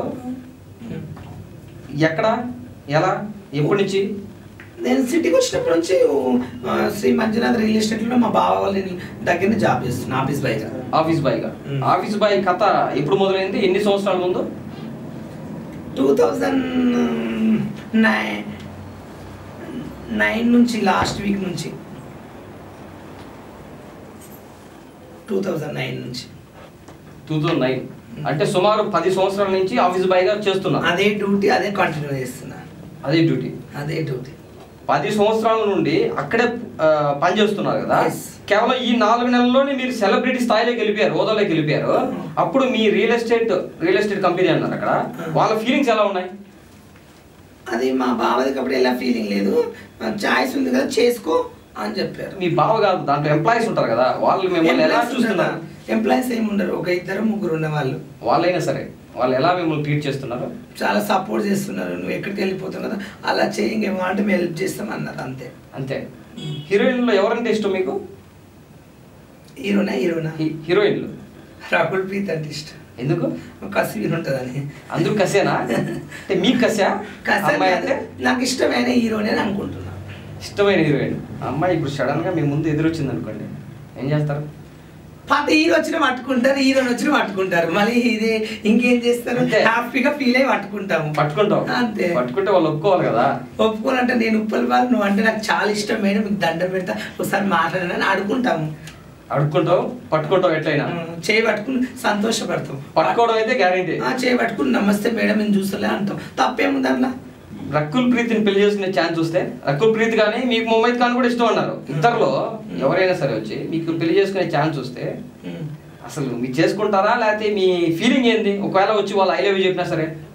ఎక్కడ ఎలా ఎప్పటి నుంచి నేను సిటీకి వచ్చినప్పటి నుంచి ఆ, శ్రీ మంజునాథ్ రియల్ ఎస్టేట్లో మా బావ వాళ్ళ దగ్గర జాబ్ చేస్తున్నా ఆఫీస్ బయట ఆఫీస్ బాయ్ గా మ్. ఆఫీస్ బాయ్ కథ ఎప్పుడు మొదలైంది ఎన్ని సంవత్సరాల ముందు టూ థౌజండ్ నైన్ నైన్ నుంచి లాస్ట్ వీక్ నుంచి టూ థౌజండ్ నైన్ నుంచి టూ థౌజండ్ నైన్ అంటే సుమారు పది సంవత్సరాల నుంచి ఆఫీస్ బాయ్ గా చేస్తున్నా అదే డ్యూటీ అదే కంటిన్యూ చేస్తున్నా అదే డ్యూటీ అదే డ్యూటీ పది సంవత్సరాల నుండి అక్కడే ఆ, పని చేస్తున్నారు కదా Yes. కేవలం ఈ నాలుగు నెలల్లోనే మీరు సెలబ్రిటీ స్థాయిలోకి వెళ్ళిపోయారు హోదాలోకి వెళ్ళిపోయారు Mm. అప్పుడు మీ real estate real estate company అన్నారు అక్కడ Mm. వాళ్ళ ఫీలింగ్స్ ఎలా ఉన్నాయి అది మా బావదికి అప్పుడు ఎలా ఫీలింగ్ లేదు చాయిస్ ఉంది కదా చేసుకో అని చెప్పారు మీ బావ కాదు దాంట్లో ఎంప్లాయీస్ ఉంటారు కదా వాళ్ళు మిమ్మల్ని ఎలా చూస్తున్నారు ఎంప్లాయీస్ ఏమి ఉండరు ఒక ఇద్దరు ముగ్గురు ఉన్న వాళ్ళు వాళ్ళైనా సరే వాళ్ళు ఎలా మిమ్మల్ని ట్రీట్ చేస్తున్నారు చాలా సపోర్ట్ చేస్తున్నారు నువ్వు ఎక్కడికి వెళ్ళిపోతావు కదా అలా చేయి ఇంకేమో అంటే మేము హెల్ప్ చేస్తాం అన్నారు అంతే అంతే హీరోయిన్లో ఎవరంటే ఇష్టం మీకు హీరోనా హీరోనా హీ- హీరోయిన్లు రాహుల్ ప్రీత్ అంటే ఇష్టం ఎందుకు కసివీర్ ఉంటుందని అందరూ కసేనా అంటే మీకు కసా కసి అమ్మాయి అంటే నాకు ఇష్టమైన హీరోనే అని అనుకుంటున్నా ఇష్టమైన హీరోయిన్ అమ్మాయి ఇప్పుడు సడన్ గా మీ ముందు ఎదురొచ్చింది అనుకోండి ఏం చేస్తారు పాత హీరో వచ్చిన పట్టుకుంటారు హీరోని వచ్చిన పట్టుకుంటారు మళ్ళీ ఇది ఇంకేం చేస్తారు అంతే. హ్యాపీగా ఫీల్ అయ్యి పట్టుకుంటాము పట్టుకుంటాం అంతే పట్టుకుంటే వాళ్ళు ఒప్పుకోవాలి కదా ఒప్పుకోనంటే నేను ఉప్పల్ వాళ్ళు నువ్వు అంటే నాకు చాలా ఇష్టం మేడం మీకు దండం పెడతా ఒకసారి మాట్లాడనని అడుగుంటాము అడుక్కుంటాం పట్టుకుంటాం ఎట్లయినా చేయి పట్టుకుని సంతోషపడతాం పట్టుకోవడం అయితే గ్యారంటీ ఆ, చేయి పట్టుకుని నమస్తే మేడం నేను చూసలే అంటాం తప్పేముంది అట్లా రకుల్ ప్రీతిని పెళ్లి చేసుకునే ఛాన్స్ వస్తే రకుల్ ప్రీత్ కానీ మీకు ముమైద్ ఖాన్ కూడా ఇష్టం అన్నారు ఇద్దరులో ఎవరైనా సరే వచ్చి మీకు పెళ్లి చేసుకునే ఛాన్స్ వస్తే అసలు మీరు చేసుకుంటారా లేకపోతే మీ ఫీలింగ్ ఏంది ఒకవేళ వచ్చి వాళ్ళు ఐ లవ్ యూ చెప్పినా సరే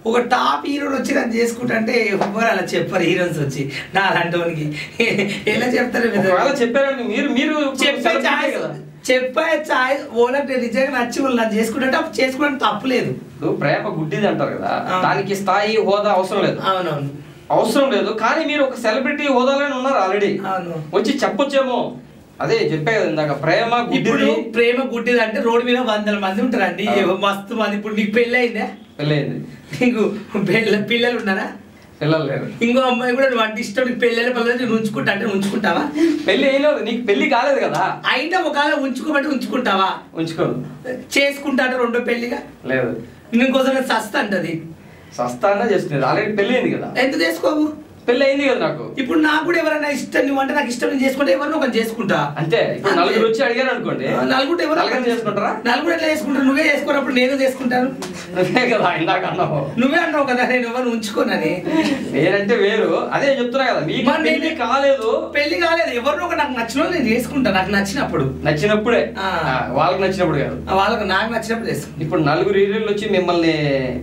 ఒక టాప్ హీరోలు వచ్చి నన్ను చేసుకుంటా అంటే ఎవ్వరు అలా చెప్పరు హీరోస్ వచ్చి నా అలాంటి వానికి ఎలా చెప్తారు మీరు? ఒకవేళ చెప్పారండి మీరు మీరు చెప్పే celebrity ఛాయిస్ కదా చెప్పే ఛాయిస్ ఓనర్ నిజంగా నచ్చి వాళ్ళు నన్ను చేసుకుంటే అప్పుడు చేసుకోవడానికి తప్పులేదు ఇప్పుడు ప్రేమ గుడ్డిది అంటారు కదా ఆ. దానికి స్థాయి హోదా అవసరం లేదు అవునవును అవసరం లేదు కానీ మీరు ఒక సెలబ్రిటీ హోదాలోనే ఉన్నారు ఆల్రెడీ అవును వచ్చి చెప్పొచ్చేమో అదే చెప్పే కదా ఇందాక ప్రేమ ఇప్పుడు గుడ్డిది ప్రేమ గుడ్డిది అంటే రోడ్డు మీద వందల మంది ఉంటారండి ఆ. మస్తు మంది ఇప్పుడు నీకు పెళ్ళి అయిందా పెళ్ళయింది నీకు పిల్ల- పిల్లలు ఉన్నారా పిల్లలు లేరు ఇంకో అమ్మాయి కూడా నువ్వు అంటే ఇష్టం నీకు పెళ్ళైన పిల్లలు నువ్వు ఉంచుకుంటా అంటే ఉంచుకుంటావా పెళ్లి అయినది నీకు పెళ్లి కాలేదు కదా అయినా ఒకవేళ ఉంచుకోబట్టి ఉంచుకుంటావా ఉంచుకోదు చేసుకుంటా అంటే రెండో పెళ్లిగా లేదు ఇంకోసారి సస్త అంటది సస్తానే చేస్తుంది ఆల్రెడీ పెళ్లి అయింది కదా ఎందుకు చేసుకోవు పెళ్లి అయింది కదా నాకు ఇప్పుడు నాకు కూడా ఎవరైనా ఇష్టం నువ్వు అంటే నాకు ఇష్టం నేను చేసుకుంటే ఎవరినో ఒకరిని చేసుకుంటా అంతే ఇప్పుడు అంతే. నలుగురు వచ్చి అడిగారు అనుకోండి ఆ, నలుగురు ఎవరు నలుగురు చేసుకుంటారా నలుగురు ఎట్లా చేసుకుంటారు నువ్వే చేసుకున్నప్పుడు నేను చేసుకుంటాను నువ్వే కదా ఇందాక అన్నావు నువ్వే అన్నావు కదా నేను ఎవరు ఉంచుకోనని నేనంటే వేరు అదే చెప్తున్నా కదా మీకు మరి పెళ్లి నేను- కాలేదు పెళ్లి కాలేదు ఎవరినో ఒక నాకు నచ్చిన వాళ్ళు నేను చేసుకుంటా నాకు నచ్చినప్పుడు నచ్చినప్పుడే ఆ. ఆ, వాళ్ళకి నచ్చినప్పుడు కాదు ఆ వాళ్ళకి నాకు నచ్చినప్పుడు చేసుకుంటా ఇప్పుడు నలుగురు హీరోలు వచ్చి మిమ్మల్ని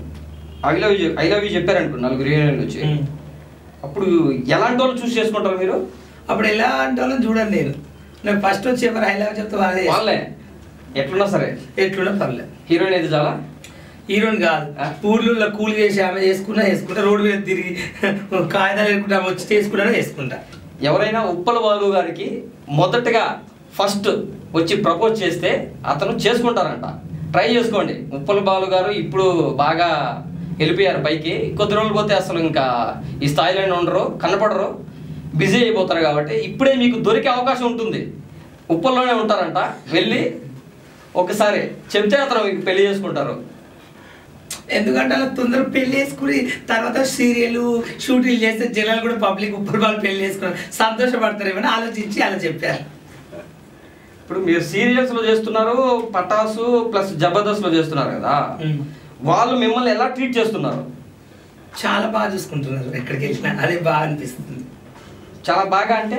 I love you I love you చెప్పారు అనుకో నలుగురు హీరోలు వచ్చి ఉమ్. అప్పుడు ఎలాంటి వాళ్ళు చూస్ చేసుకుంటారు మీరు అప్పుడు ఎలా అంటే వాళ్ళని చూడండి నేను నాకు ఫస్ట్ వచ్చి ఎవరు ఐ లవ్ చెప్తే వాళ్ళే చేసుకుంటా. వాళ్ళే ఎట్లున్నా సరే ఎట్లున్నా పర్లేదు హీరోయిన్ అయితే చాలా హీరోని కాదు ఆ? ఊర్లలో కూలి చేసి ఆమె చేసుకున్నా చేసుకుంటా రోడ్డు మీద తిరిగి కాగితాలు వేసుకుంటా ఆమె వచ్చి చేసుకున్నా చేసుకుంటా ఎవరైనా ఉప్పల బాలు గారికి మొదటగా ఫస్ట్ వచ్చి ప్రపోజ్ చేస్తే అతను చేసుకుంటారంట ట్రై చేసుకోండి ఉప్పల బాలు గారు ఇప్పుడు బాగా వెళ్ళిపోయారు పైకి కొద్ది రోజులు పోతే అసలు ఇంకా ఈ స్థాయిలోనే ఉండరు కనపడరు బిజీ అయిపోతారు కాబట్టి ఇప్పుడే మీకు దొరికే అవకాశం ఉంటుంది ఉప్పల్లోనే ఉంటారంట వెళ్ళి ఒకసారి చెప్తే అతను మీకు పెళ్లి చేసుకుంటారు ఎందుకంటే అలా తొందరగా పెళ్లి చేసుకుని తర్వాత సీరియల్ షూటింగ్ చేస్తే జనాలు కూడా పబ్లిక్ ఉప్పుడు వాళ్ళు పెళ్లి చేసుకున్నారు సంతోషపడతారేమని ఆలోచించి అలా చెప్పారు ఇప్పుడు మీరు సీరియల్స్ లో చేస్తున్నారు పటాసు ప్లస్ జబర్దస్త్ లో చేస్తున్నారు కదా వాళ్ళు మిమ్మల్ని ఎలా ట్రీట్ చేస్తున్నారు చాలా బాగా చూసుకుంటున్నారు ఎక్కడికి వెళ్ళినా అదే బాగా అనిపిస్తుంది చాలా బాగా అంటే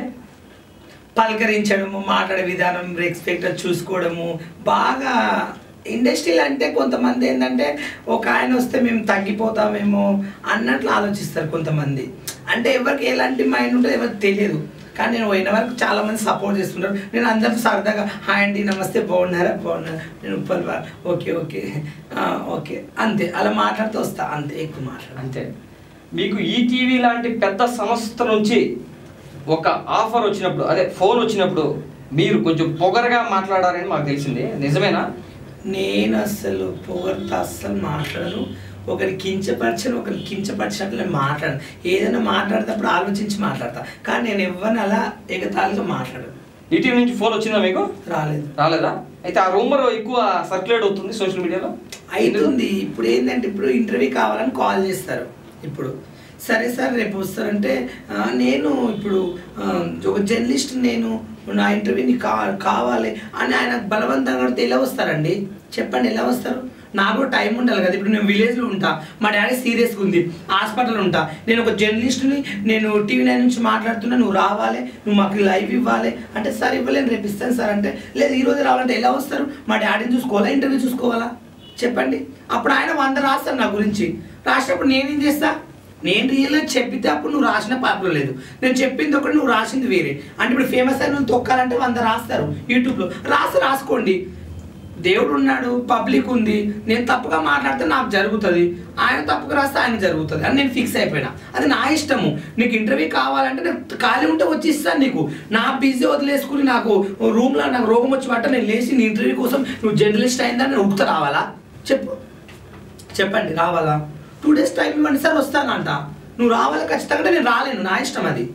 పలకరించడము మాట్లాడే విధానం రెస్పెక్ట్ చూసుకోవడము బాగా ఇండస్ట్రీలో అంటే కొంతమంది ఏంటంటే ఒక ఆయన వస్తే మేము తగ్గిపోతామేమో అన్నట్లు ఆలోచిస్తారు కొంతమంది అంటే ఎవరికి ఎలాంటి మైండ్ ఉంటుందో ఎవరికి తెలియదు కానీ నేను పోయిన వరకు చాలా మంది సపోర్ట్ చేస్తుంటారు నేను అందరితో సరదాగా హాయ్ అండి నమస్తే బాగున్నారా బాగున్నారా నేను ఉప్పల్ వా- ఓకే ఓకే ఆ, ఓకే అంతే అలా మాట్లాడుతూ వస్తా అంతే ఎక్కువ మాట్లాడ అంతే మీకు ఈటీవీ లాంటి పెద్ద సంస్థ నుంచి ఒక ఆఫర్ వచ్చినప్పుడు అదే ఫోన్ వచ్చినప్పుడు మీరు కొంచెం పొగరగా మాట్లాడారని మాకు తెలిసింది నిజమేనా నేను అసలు పొగర్తో అస్సలు మాట్లాడను ఒకరి కించపరచను ఒకరి కించపరిచినట్లు నేను మాట్లాడను ఏదైనా మాట్లాడేటప్పుడు ఆలోచించి మాట్లాడతా కానీ నేను ఎవరిని అలా ఎగతాళిగా మాట్లాడను ఈటీవీ నుంచి ఫోన్ వచ్చిందా మీకు రాలేదు రాలేదా అయితే ఆ రూమర్ ఎక్కువ సర్క్యులేట్ అవుతుంది సోషల్ మీడియాలో అవుతుంది ఇప్పుడు ఏంటంటే ఇప్పుడు ఇంటర్వ్యూ కావాలని కాల్ చేస్తారు ఇప్పుడు సరే సార్ రేపు వస్తారంటే "ఆ, నేను ఇప్పుడు ఆ, ఒక జర్నలిస్ట్ నేను నా ఇంటర్వ్యూని కా కావాలి అని ఆయన బలవంతంగా అడిగితే ఎలా వస్తారండి చెప్పండి ఎలా వస్తారు నాకు కూడా టైం ఉండాలి కదా ఇప్పుడు నేను విలేజ్లో ఉంటా మా డాడీ సీరియస్గా ఉంది హాస్పిటల్ ఉంటా నేను ఒక జర్నలిస్ట్ని నేను టీవీ నైన్ నుంచి మాట్లాడుతున్నా నువ్వు రావాలి నువ్వు మాకు లైవ్ ఇవ్వాలి అంటే సార్ ఇవ్వలేను రేపు ఇస్తాను సార్ అంటే లేదు ఈ రోజు రావాలంటే ఎలా వస్తారు మా డాడీని చూసుకోవాలా ఇంటర్వ్యూ చూసుకోవాలా చెప్పండి అప్పుడు ఆయన వంద రాస్తాడు నా గురించి రాసినప్పుడు నేనేం చేస్తా నేను రియల్గా చెప్పితే అప్పుడు నువ్వు రాసిన పాపలో లేదు నేను చెప్పింది ఒకటి నువ్వు రాసింది వేరే అంటే ఇప్పుడు ఫేమస్ అయిన నువ్వు తొక్కాలంటే వంద రాస్తారు యూట్యూబ్లో రాసి రాసుకోండి దేవుడు ఉన్నాడు పబ్లిక్ ఉంది నేను తప్పుగా మాట్లాడితే నాకు జరుగుతుంది ఆయన తప్పుగా రాస్తే ఆయన జరుగుతుంది అని నేను ఫిక్స్ అయిపోయినా అది నా ఇష్టము నీకు ఇంటర్వ్యూ కావాలంటే నేను ఖాళీ ఉంటే వచ్చి ఇస్తాను నీకు నా బిజీ వదిలేసుకుని నాకు రూమ్లో నాకు రోగం వచ్చి పట్ట నేను లేచి నీ ఇంటర్వ్యూ కోసం నువ్వు జర్నలిస్ట్ అయిందని నేను ఉక్త రావాలా చెప్పు చెప్పండి రావాలా టూ డేస్ టైం ఇవ్వండి సార్ వస్తానంట నువ్వు రావాలి ఖచ్చితంగా నేను రాలేను నా ఇష్టం అది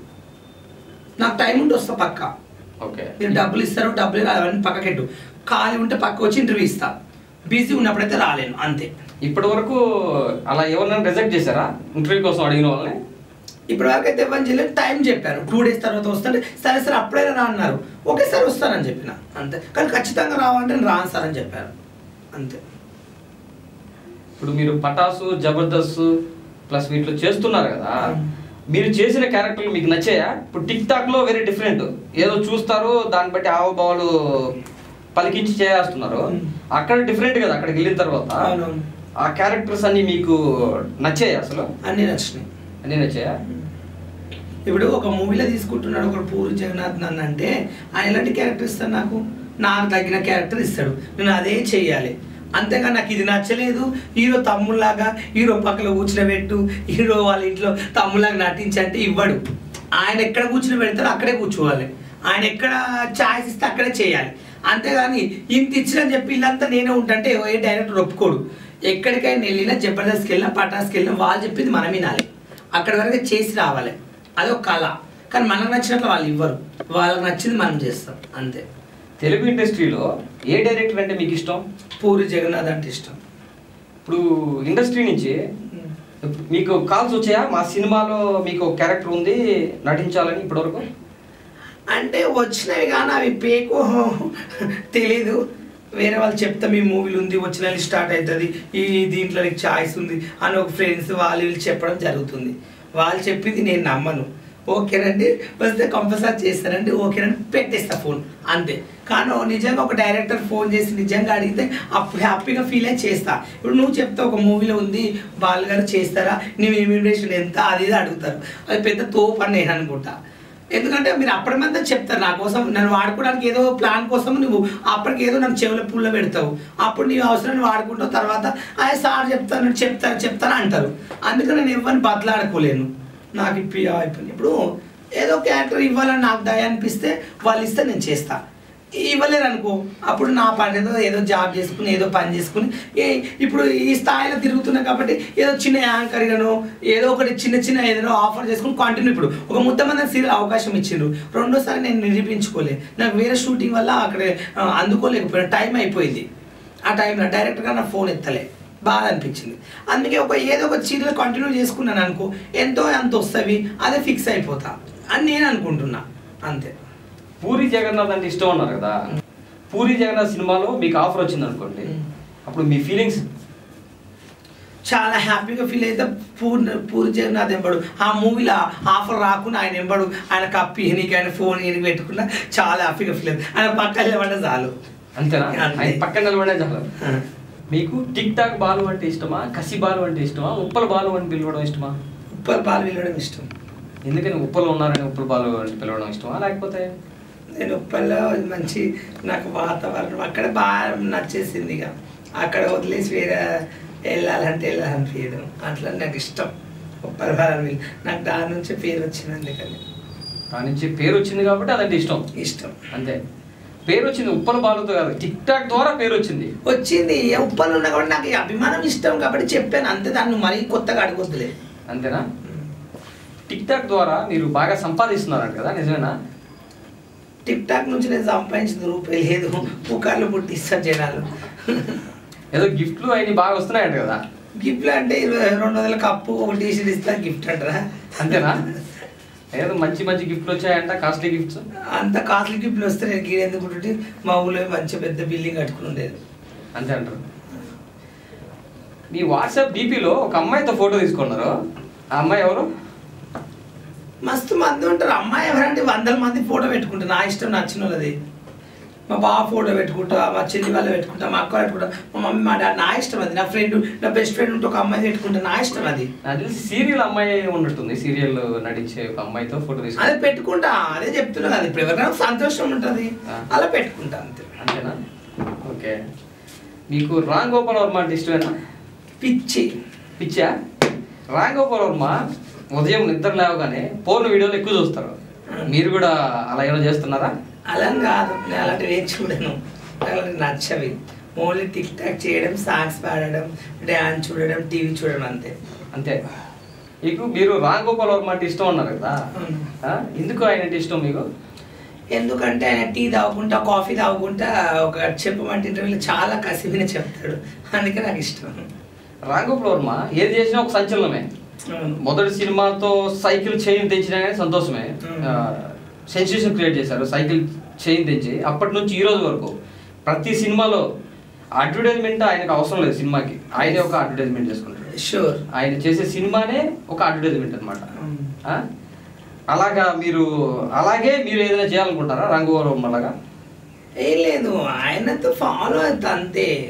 నాకు టైం ఉంటే వస్తా పక్క ఓకే మీరు డబ్బులు ఇస్తారు డబ్బులు ఇవ్వాలి, అవన్నీ పక్కకెట్టు ఖాళీ ఉంటే పక్క వచ్చి ఇంటర్వ్యూ ఇస్తా బిజీ ఉన్నప్పుడైతే రాలేను అంతే ఇప్పటి వరకు అలా ఎవరినైనా రిజెక్ట్ చేశారా ఇంటర్వ్యూ కోసం అడిగిన వాళ్ళని ఇప్పటి వరకు అయితే ఇవ్వని చేయలేదు టైం చెప్పారు టూ డేస్ తర్వాత వస్తుంటే సరే సార్ అప్పుడైనా రా అన్నారు ఒకేసారి వస్తానని చెప్పిన అంతే కానీ ఖచ్చితంగా రావాలంటే నేను రాను సార్ అని చెప్పారు అంతే ఇప్పుడు మీరు పటాసు జబర్దస్త్ ప్లస్ వీటిలో చేస్తున్నారు కదా మీరు చేసిన క్యారెక్టర్లు మీకు నచ్చాయా ఇప్పుడు టిక్ టాక్ లో వెరీ డిఫరెంట్ ఏదో చూస్తారు దాన్ని బట్టి హావభావాలు పలికించి చేస్తున్నారు Hmm. అక్కడ డిఫరెంట్ కదా అక్కడికి వెళ్ళిన తర్వాత అవునవును. ఆ క్యారెక్టర్స్ అన్ని మీకు నచ్చాయి అసలు అన్నీ నచ్చినాయి అన్ని నచ్చాయా ఇప్పుడు ఒక మూవీలో తీసుకుంటున్నాడు ఒక పూరి జగన్నాథ్ నన్ను అంటే ఆయన ఎలాంటి క్యారెక్టర్ ఇస్తాడు నాకు నాకు తగిన క్యారెక్టర్ ఇస్తాడు నేను అదే చెయ్యాలి అంతేగా నాకు ఇది నచ్చలేదు హీరో తమ్ముళ్ళలాగా హీరో పక్కన కూర్చునబెట్టు హీరో వాళ్ళ ఇంట్లో తమ్ముళ్ళగా నటించంటే ఇవ్వడు ఆయన ఎక్కడ కూర్చుని పెడతారో అక్కడే కూర్చోవాలి ఆయన ఎక్కడ ఛాయిస్ ఇస్తే అక్కడే చేయాలి అంతేగాని ఇంత ఇచ్చినని చెప్పి ఇల్లంతా నేనే ఉంటుంటే ఏ డైరెక్టర్ ఒప్పుకోడు ఎక్కడికైనా వెళ్ళినా జబర్దస్త్కి వెళ్ళినా పటాస్కి వెళ్ళినా వాళ్ళు చెప్పింది మనం వినాలి అక్కడి వరకు చేసి రావాలి అదొక కళ కానీ మనకు నచ్చినట్లు వాళ్ళు ఇవ్వరు వాళ్ళకి నచ్చింది మనం చేస్తాం అంతే తెలుగు ఇండస్ట్రీలో ఏ డైరెక్టర్ అంటే మీకు ఇష్టం పూరి జగన్నాథ్ అంటే ఇష్టం ఇప్పుడు ఇండస్ట్రీ నుంచి మీకు కాల్స్ వచ్చాయా మా సినిమాలో మీకు క్యారెక్టర్ ఉంది నటించాలని ఇప్పటివరకు అంటే వచ్చినవి కానీ అవి పేకో తెలీదు వేరే వాళ్ళు చెప్తా మీ మూవీలు ఉంది వచ్చిన స్టార్ట్ అవుతుంది ఈ దీంట్లో నీకు ఛాయిస్ ఉంది అని ఒక ఫ్రెండ్స్ వాళ్ళు వీళ్ళు చెప్పడం జరుగుతుంది వాళ్ళు చెప్పింది నేను నమ్మను ఓకేనండి వస్తే కంపల్సరీ చేస్తానండి ఓకేనండి పెట్టేస్తా ఫోన్ అంతే కానీ నిజంగా ఒక డైరెక్టర్ ఫోన్ చేసి నిజంగా అడిగితే అప్పుడు హ్యాపీగా ఫీల్ అయి చేస్తా ఇప్పుడు నువ్వు చెప్తే ఒక మూవీలో ఉంది బాలు గారు చేస్తారా నీ ఇమిగ్రేషన్ ఎంత అది ఇది అడుగుతారు అది పెద్ద తోపు అని నేను అనుకుంటా ఎందుకంటే మీరు అప్పటిమంతా చెప్తారు నా కోసం నన్ను వాడుకోవడానికి ఏదో ప్లాన్ కోసం నువ్వు అప్పటికి ఏదో నన్ను చెవుల పుల్ల పెడతావు అప్పుడు నీ అవసరాన్ని వాడుకుంటావు తర్వాత అదే సార్ చెప్తాను చెప్తాను చెప్తాను అంటారు అందుకని నేను ఎవరిని బతలాడుకోలేను నాకు ఇప్పి అయిపోయింది ఇప్పుడు ఏదో క్యారెక్టర్ ఇవ్వాలని నాకు దయ అనిపిస్తే వాళ్ళు ఇస్తే నేను చేస్తా ఇవ్వలేరు అనుకో అప్పుడు నా పని ఏదో ఏదో జాబ్ చేసుకుని ఏదో పని చేసుకుని ఏ ఇప్పుడు ఈ స్థాయిలో తిరుగుతున్నా కాబట్టి ఏదో చిన్న యాంకర్గానో ఏదో ఒకటి చిన్న చిన్న ఏదైనా ఆఫర్ చేసుకుని కంటిన్యూ ఇప్పుడు ఒక ముద్ద మంది సీరియల్ అవకాశం ఇచ్చిండ్రు రెండోసారి నేను నిరూపించుకోలే నాకు వేరే షూటింగ్ వల్ల అక్కడ ఆ, అందుకోలేకపోయినా టైం అయిపోయింది ఆ టైంలో డైరెక్ట్గా నా ఫోన్ ఎత్తలే బాగా అనిపించింది అందుకే ఒక ఏదో ఒక సీరియల్ కంటిన్యూ చేసుకున్నాను అనుకో ఎంతో అంత వస్తుంది అదే ఫిక్స్ అయిపోతా అని నేను అనుకుంటున్నా అంతే పూరి జగన్నాథ్ అంటే ఇష్టం అన్నారు కదా పూరి జగన్నాథ్ సినిమాలో మీకు ఆఫర్ వచ్చింది అనుకోండి మ్మ్. అప్పుడు మీ ఫీలింగ్స్ చాలా హ్యాపీగా ఫీల్ అయితే పూర్ణ పూరి జగన్నాథ్ ఎంబడు ఆ మూవీలో ఆఫర్ రాకుండా ఆయన ఎంబడు ఆయన కప్పి ఈయనకి ఆయన ఫోన్ ఈయనకి పెట్టుకున్నా చాలా హ్యాపీగా ఫీల్ అవుతుంది ఆయన పక్కన లేవంటే చాలు అంతేనా అంతే. ఆయన పక్కన నిలబడే చాలు మీకు టిక్ టాక్ బాలు అంటే ఇష్టమా కసి బాలు అంటే ఇష్టమా ఉప్పల బాలు అని పిలవడం ఇష్టమా ఉప్పల్ పాలు వెళ్ళడం ఇష్టం ఎందుకని ఉప్పలు ఉన్నారని ఉప్పల బాలు అని పిలవడం ఇష్టమా లేకపోతే నేను ఉప్పల్లో మంచి నాకు వాతావరణం అక్కడ బాగా నచ్చేసింది ఇక అక్కడ వదిలేసి వేరే వెళ్ళాలంటే వెళ్ళాలనిపించడం అట్లా నాకు ఇష్టం ఉప్పల్ పాలు నాకు దాని నుంచి పేరు వచ్చింది అందుకని దాని నుంచి పేరు వచ్చింది కాబట్టి అదంటే ఇష్టం ఇష్టం అంతే పేరు వచ్చింది ఉప్పల బాలుతో కాదు టిక్ టాక్ ద్వారా పేరు వచ్చింది వచ్చింది ఉప్పలు ఉన్నా కాబట్టి నాకు ఈ అభిమానం ఇష్టం కాబట్టి చెప్పాను అంతే దాన్ని మరీ కొత్తగా అడగొద్దులే అంతేనా టిక్ టాక్ ద్వారా మీరు బాగా సంపాదిస్తున్నారంట కదా నిజమేనా టిక్ టాక్ నుంచి నేను సంపాదించిన రూపాయి లేదు పుకార్లు పుట్టిస్తారు జనాలు ఏదో గిఫ్ట్లు అవి బాగా వస్తున్నాయంట కదా గిఫ్ట్లు అంటే ఇరవై రెండు వందల కప్పు ఒక టీషర్ట్ ఇస్తా గిఫ్ట్ అంటారా అంతేనా ఏదో మంచి మంచి గిఫ్ట్లు వచ్చాయంట కాస్ట్లీ గిఫ్ట్స్ అంత కాస్ట్లీ గిఫ్ట్లు వస్తే నేను గీడ ఎందుకు ఉంటుంటే మా ఊళ్ళో మంచి పెద్ద బిల్డింగ్ కట్టుకుని ఉండేది అంతే అంటారు మీ వాట్సాప్ డీపీలో ఒక అమ్మాయితో ఫోటో తీసుకున్నారు ఆ అమ్మాయి ఎవరు మస్తు మంది ఉంటారు అమ్మాయి ఎవరంటే వందల మంది ఫోటో పెట్టుకుంటారు నా ఇష్టం నచ్చిన వాళ్ళది మా బావ ఫోటో పెట్టుకుంటా మా చెల్లి వాళ్ళు పెట్టుకుంటా మా అక్క పెట్టుకుంటా మా మమ్మీ మా డాడీ నా ఇష్టం అది నా ఫ్రెండ్ నా బెస్ట్ ఫ్రెండ్ ఉంటే ఒక అమ్మాయి పెట్టుకుంటా నా ఇష్టం అది నాకు తెలిసి సీరియల్ అమ్మాయి ఉన్నట్టుంది సీరియల్ నటించే ఒక అమ్మాయితో ఫోటో అదే తీసుకున్నారు పెట్టుకుంటా అదే చెప్తున్నా కదా ఇప్పుడు ఎవరైనా సంతోషం ఉంటుంది ఆ. అలా పెట్టుకుంటా అంతే అంతేనా ఓకే మీకు రామ్ గోపాల్ వర్మ అంటే ఇష్టమేనా పిచ్చి పిచ్చా రామ్ గోపాల్ వర్మ ఉదయం నిద్ర లేవగానే పోర్న్ వీడియోలు ఎక్కువ చూస్తారు మీరు కూడా అలా ఏమైనా చేస్తున్నారా అలా కాదు నేను అలాంటివి ఏం చూడను నాకు అలాంటివి నచ్చవి ఓన్లీ టిక్ టాక్ చేయడం సాంగ్స్ పాడడం డ్యాన్స్ చూడడం టీవీ చూడడం అంతే అంతే మీకు మీరు రామ్ గోపాల్ వర్మ అంటే ఇష్టం అన్నారు కదా అవును. ఆ? ఎందుకు ఆయన అంటే ఇష్టం మీకు ఎందుకంటే ఆయన టీ తాగుకుంటా కాఫీ తాగుకుంటా ఒక చెప్పమంటే ఇంటర్వ్యూలో చాలా కసివిన చెప్తాడు అందుకే నాకు ఇష్టం రామ్ గోపాల్ వర్మ ఏది చేసినా ఒక సంచలనమే అవును. మొదటి సినిమాతో సైకిల్ చైన్ తెచ్చినా కానీ సంతోషమే Mm. సెన్సేషన్ క్రియేట్ చేశారు సైకిల్ చైన్ తెచ్చి అప్పటి నుంచి ఈ రోజు వరకు ప్రతి సినిమాలో అడ్వర్టైజ్మెంట్ ఆయనకు అవసరం లేదు సినిమాకి ఆయనే ఒక అడ్వర్టైజ్మెంట్ చేసుకుంటాడు షూర్ ఆయన చేసే సినిమానే ఒక అడ్వర్టైజ్మెంట్ అనమాట అలాగా మీరు అలాగే మీరు ఏదైనా చేయాలనుకుంటారా రంగవరం అలాగా ఏం లేదు ఆయనతో ఫాలో అవుతా అంతే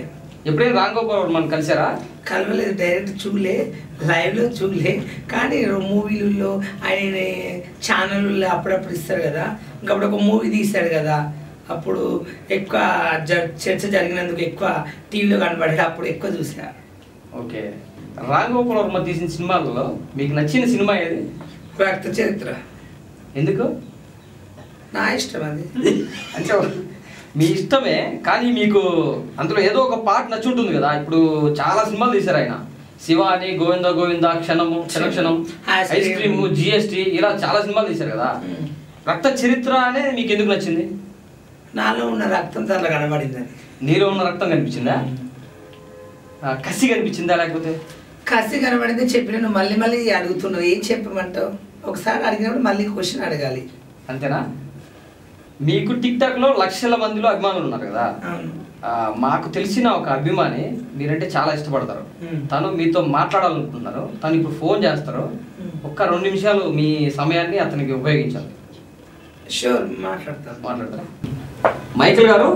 ఎప్పుడైనా రామ్ గోపాల్ వర్మని కలిసారా కలవలేదు డైరెక్ట్ చూలే లైవ్లో చూలే కానీ మూవీలలో ఆయన ఛానల్లో అప్పుడప్పుడు ఇస్తారు కదా ఇంకప్పుడు ఒక మూవీ తీశాడు కదా అప్పుడు ఎక్కువ జ- చర్చ జరిగినందుకు ఎక్కువ టీవీలో కనబడాడు అప్పుడు ఎక్కువ చూసా ఓకే రామ్ గోపాల్ వర్మ తీసిన సినిమాలలో మీకు నచ్చిన సినిమా ఏది రక్త చరిత్ర ఎందుకు నా ఇష్టం అది అంటే మీ ఇష్టమే కానీ మీకు అందులో ఏదో ఒక పార్ట్ నచ్చుంటుంది కదా ఇప్పుడు చాలా సినిమాలు తీశారు ఆయన శివ అని గోవింద గోవింద క్షణము క్షణక్షణం Ice ice cream. Cream GST ఇలా చాలా సినిమాలు తీశారు కదా మ్మ్. రక్త చరిత్ర అనేది మీకు ఎందుకు నచ్చింది నాలో ఉన్న రక్తం అట్లా కనబడింది అది నీలో ఉన్న రక్తం కనిపించిందా ఆ, కసి కనిపించిందా లేకపోతే కసి కనబడింది చెప్పిన నువ్వు మళ్ళీ మళ్ళీ అడుగుతున్నావు ఏం చెప్పమంటావు ఒకసారి అడిగినప్పుడు మళ్ళీ క్వశ్చన్ అడగాలి అంతేనా మీకు టిక్ టాక్ లో లక్షల మందిలో అభిమానులు ఉన్నారు కదా అవును ఆ, మాకు తెలిసిన ఒక అభిమాని మీరంటే చాలా ఇష్టపడతారు మ్మ్. తను మీతో మాట్లాడాలనుకుంటున్నారు తను ఇప్పుడు ఫోన్ చేస్తారు మ్మ్. ఒక్క రెండు నిమిషాలు మీ సమయాన్ని అతనికి ఉపయోగించాలి షూర్ మాట్లాడతాను మాట్లాడతారా మైకిల్ గారు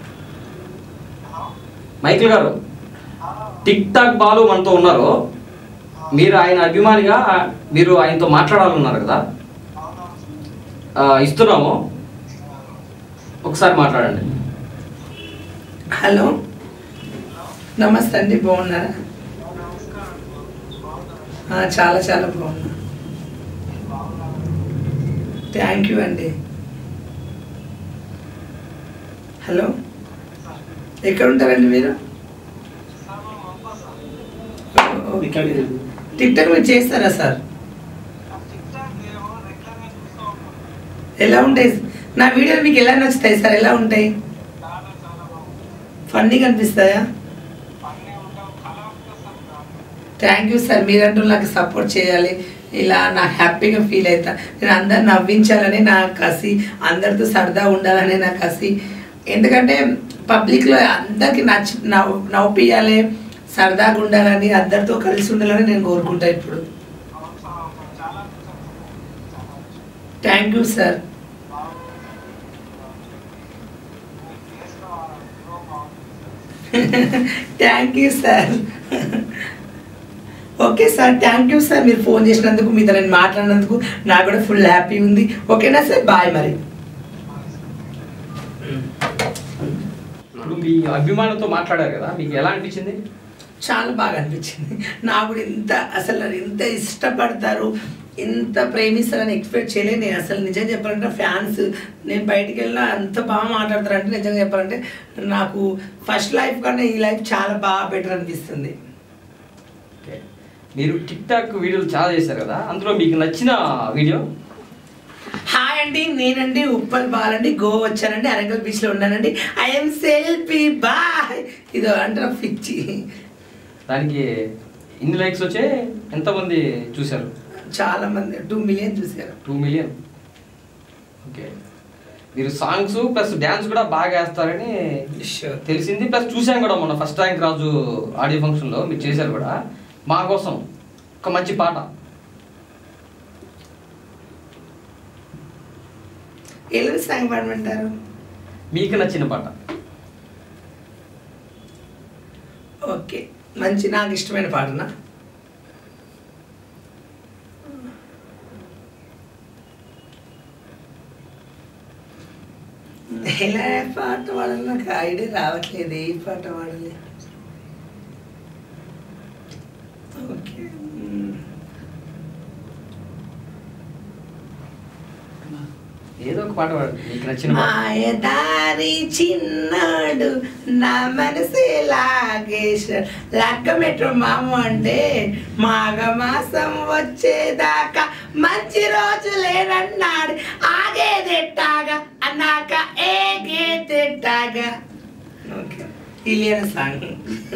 మైకిల్ గారు టిక్ టాక్ బాలు మనతో ఉన్నారు మీరు ఆయన అభిమానిగా మీరు ఆయనతో మాట్లాడాలన్నారు కదా ఆ, ఇస్తున్నాము ఒకసారి మాట్లాడండి హలో నమస్తే అండి బాగున్నారా ఆ, చాలా చాలా బాగున్నా థ్యాంక్ యూ అండి హలో ఎక్కడ ఉంటారండి మీరు టిక్ టాక్ మీరు చేస్తారా సార్ ఎలా ఉంటాయి నా వీడియోలు మీకు ఎలా నచ్చుతాయి సార్ ఎలా ఉంటాయి ఫన్నీగా అనిపిస్తాయా థ్యాంక్ యూ సార్ మీరంటూ నాకు సపోర్ట్ చేయాలి ఇలా నాకు హ్యాపీగా ఫీల్ అవుతా నేను అందరు నవ్వించాలని నా కసి అందరితో సరదా ఉండాలని నా కసి ఎందుకంటే పబ్లిక్లో అందరికి నచ్చి నవ్వు నవ్వుపియాలి సరదాగా ఉండాలని అందరితో కలిసి ఉండాలని నేను కోరుకుంటా ఇప్పుడు thank you sir thank you sir okay sir thank you sir మీరు ఫోన్ చేసినందుకు మీతో నేను మాట్లాడినందుకు నాకు కూడా ఫుల్ హ్యాపీ ఉంది ఓకేనా సార్ బాయ్ మరి ఇప్పుడు మీ అభిమానులతో మాట్లాడారు కదా మీకు ఎలా అనిపించింది చాలా బాగా అనిపించింది నాకు కూడా ఇంత అసలు నన్ను ఇంత ఇష్టపడతారు ఇంత ప్రేమిస్తారని ఎక్స్పెక్ట్ చేయలేదు నేను అసలు నిజం చెప్పాలంటే ఫ్యాన్స్ నేను బయటికి వెళ్ళినా అంత బాగా మాట్లాడతారంటే నిజంగా చెప్పాలంటే నాకు ఫస్ట్ లైఫ్ కన్నా ఈ లైఫ్ చాలా బాగా బెటర్ అనిపిస్తుంది ఓకే మీరు టిక్ టాక్ వీడియోలు చాలా చేశారు కదా అందులో మీకు నచ్చిన వీడియో హాయ్ అండి నేనండి ఉప్పల్ బాలండి గోవా వచ్చానండి అరంగల్ బీచ్లో ఉన్నానండి ఐఎమ్ సెల్ఫీ బాయ్ ఇదో అంటే నాకు పిచ్చి దానికి ఇన్ని లైక్స్ వచ్చే ఎంతమంది చూశారు చాలా మంది టూ మిలియన్ చూశారు టూ మిలియన్ ఓకే మీరు సాంగ్స్ ప్లస్ డ్యాన్స్ కూడా బాగా వేస్తారని Sure. తెలిసింది ప్లస్ చూసాం కూడా మొన్న ఫస్ట్ ర్యాంక్ రాజు ఆడియో ఫంక్షన్లో మీరు చేశారు కూడా మా కోసం ఒక మంచి పాట ఎలాంటి సాంగ్ పాడమంటారు మీకు నచ్చిన పాట ఓకే మంచి నాకు ఇష్టమైన పాటనా ఎలా పాట పాడాలి నాకు ఐడియా రావట్లేదు ఏ పాట పాడాలి ఓకే మ్మ్. ఏదో ఒక పాట పాడండి మీకు నచ్చిన పాట మాయదారి చిన్నాడు నా మనసే లాగేశ లక్క మెట్రో మామ అంటే మాఘ మాసం వచ్చేదాకా మంచి రోజు లేనన్నాడు ఆగేదెట్టాగా అన్నాక ఏగేదెట్టాగా ఓకే ఇలియన సాంగ్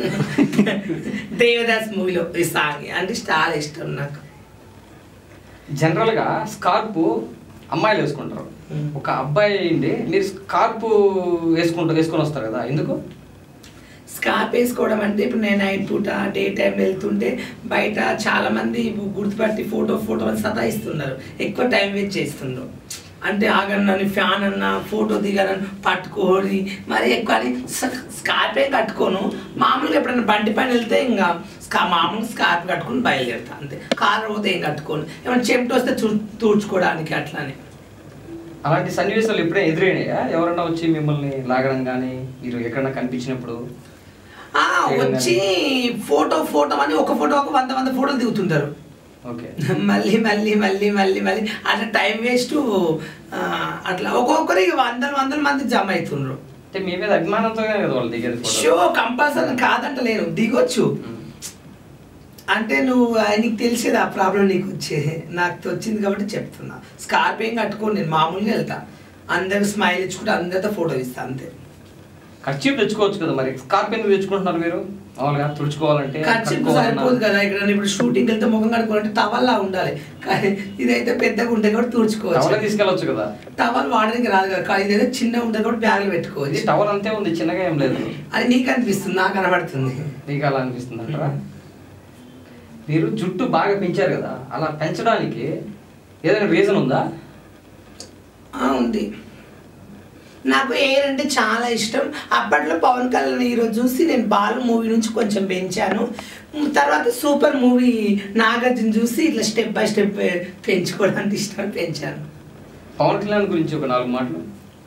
దేవదాస్ మూవీలో ఈ సాంగ్ అంటే చాలా ఇష్టం నాకు జనరల్గా స్కార్ప్ అమ్మాయిలు వేసుకుంటారు Hmm. ఒక అబ్బాయి అయింది మీరు స్కార్ప్ వేసుకుంటారు వేసుకొని వస్తారు కదా ఎందుకు స్కార్ప్ వేసుకోవడం అంటే ఇప్పుడు నేను నైట్ పూట డే టైం వెళ్తుంటే బయట చాలా మంది గుర్తుపట్టి ఫోటో ఫోటో అని సతాయిస్తున్నారు ఎక్కువ టైం వేస్ట్ చేస్తున్నారు అంటే ఆగన్నాని ఫ్యాన్ అన్న ఫోటో దిగానని పట్టుకోని మరి ఎక్కువ అని స్కార్పే కట్టుకోను మామూలుగా ఎప్పుడైనా బండి పైన వెళ్తే ఇంకా స్కా మామూలుగా స్కార్ప్ కట్టుకొని బయలుదేరుతా అంతే కారు పోతే ఏం కట్టుకోను ఏమైనా చెమట వస్తే తూ తూడ్చుకోవడానికి అట్లానే అలాంటి సన్నివేశాలు ఎప్పుడైనా ఎదురైనాయా ఎవరన్నా వచ్చి మిమ్మల్ని లాగడం కానీ మీరు ఎక్కడన్నా కనిపించినప్పుడు ఆ, వచ్చి ఫోటో ఫోటో అని ఒక ఫోటో ఒక వంద వంద ఫోటోలు దిగుతుంటారు ఓకే మళ్ళీ మళ్ళీ మళ్ళీ మళ్ళీ మళ్ళీ అట్లా టైం వేస్ట్ అట్లా ఒక్కొక్కరు ఇక వందల వందల మంది జమ అవుతుండ్రు అంటే మీ మీద అభిమానంతోనే కదా వాళ్ళు దిగేది ఫోటో షో కంపల్సరీ కాదంటలేను దిగొచ్చు అంటే నువ్వు ఆ, నీకు తెలిసేది ఆ ప్రాబ్లం నీకు వచ్చేది నాకు వచ్చింది కాబట్టి చెప్తున్నా స్కార్ప్ ఏం కట్టుకోను నేను మామూలుగా వెళ్తా అందరికి స్మైల్ ఇచ్చుకుంటే అందరితో ఫోటో ఇస్తా అంతే ఖర్చు తెచ్చుకోవచ్చు కదా మరి స్కార్ప్ ఎందుకు తెచ్చుకుంటున్నారు మీరు మామూలుగా తుడుచుకోవాలంటే ఖర్చు కట్టుకోవాలన్నా. సరిపోదు కదా ఇక్కడ నేను ఇప్పుడు షూటింగ్ వెళ్తే ముఖం కడుకోవాలంటే టవల్లా ఉండాలి కానీ ఇదైతే పెద్దగా ఉంటుంది కాబట్టి టవల్ తుడుచుకోవచ్చు తీసుకెళ్ళొచ్చు కదా టవల్ వాడడానికి రాదు కదా కానీ ఇదైతే చిన్నగా ఉంటుంది కాబట్టి బ్యాగ్లో ఇది పెట్టుకోవచ్చు టవల్ అంతే ఉంది చిన్నగా ఏం లేదు అది నీకు అనిపిస్తుంది నాకు కనబడుతుంది మీకు అలా అనిపిస్తుంది అంటారా మీరు జుట్టు బాగా పెంచారు కదా అలా పెంచడానికి ఏదైనా రీజన్ ఉందా ఆ, ఉంది నాకు ఎయిర్ అంటే చాలా ఇష్టం అప్పట్లో పవన్ కళ్యాణ్ ఈరోజు చూసి నేను బాలు మూవీ నుంచి కొంచెం పెంచాను ఉమ్, తర్వాత సూపర్ మూవీ నాగార్జున చూసి ఇట్లా స్టెప్ బై స్టెప్ పెంచుకోవడానికి ఇష్టం పెంచాను పవన్ కళ్యాణ్ గురించి ఒక నాలుగు మాటలు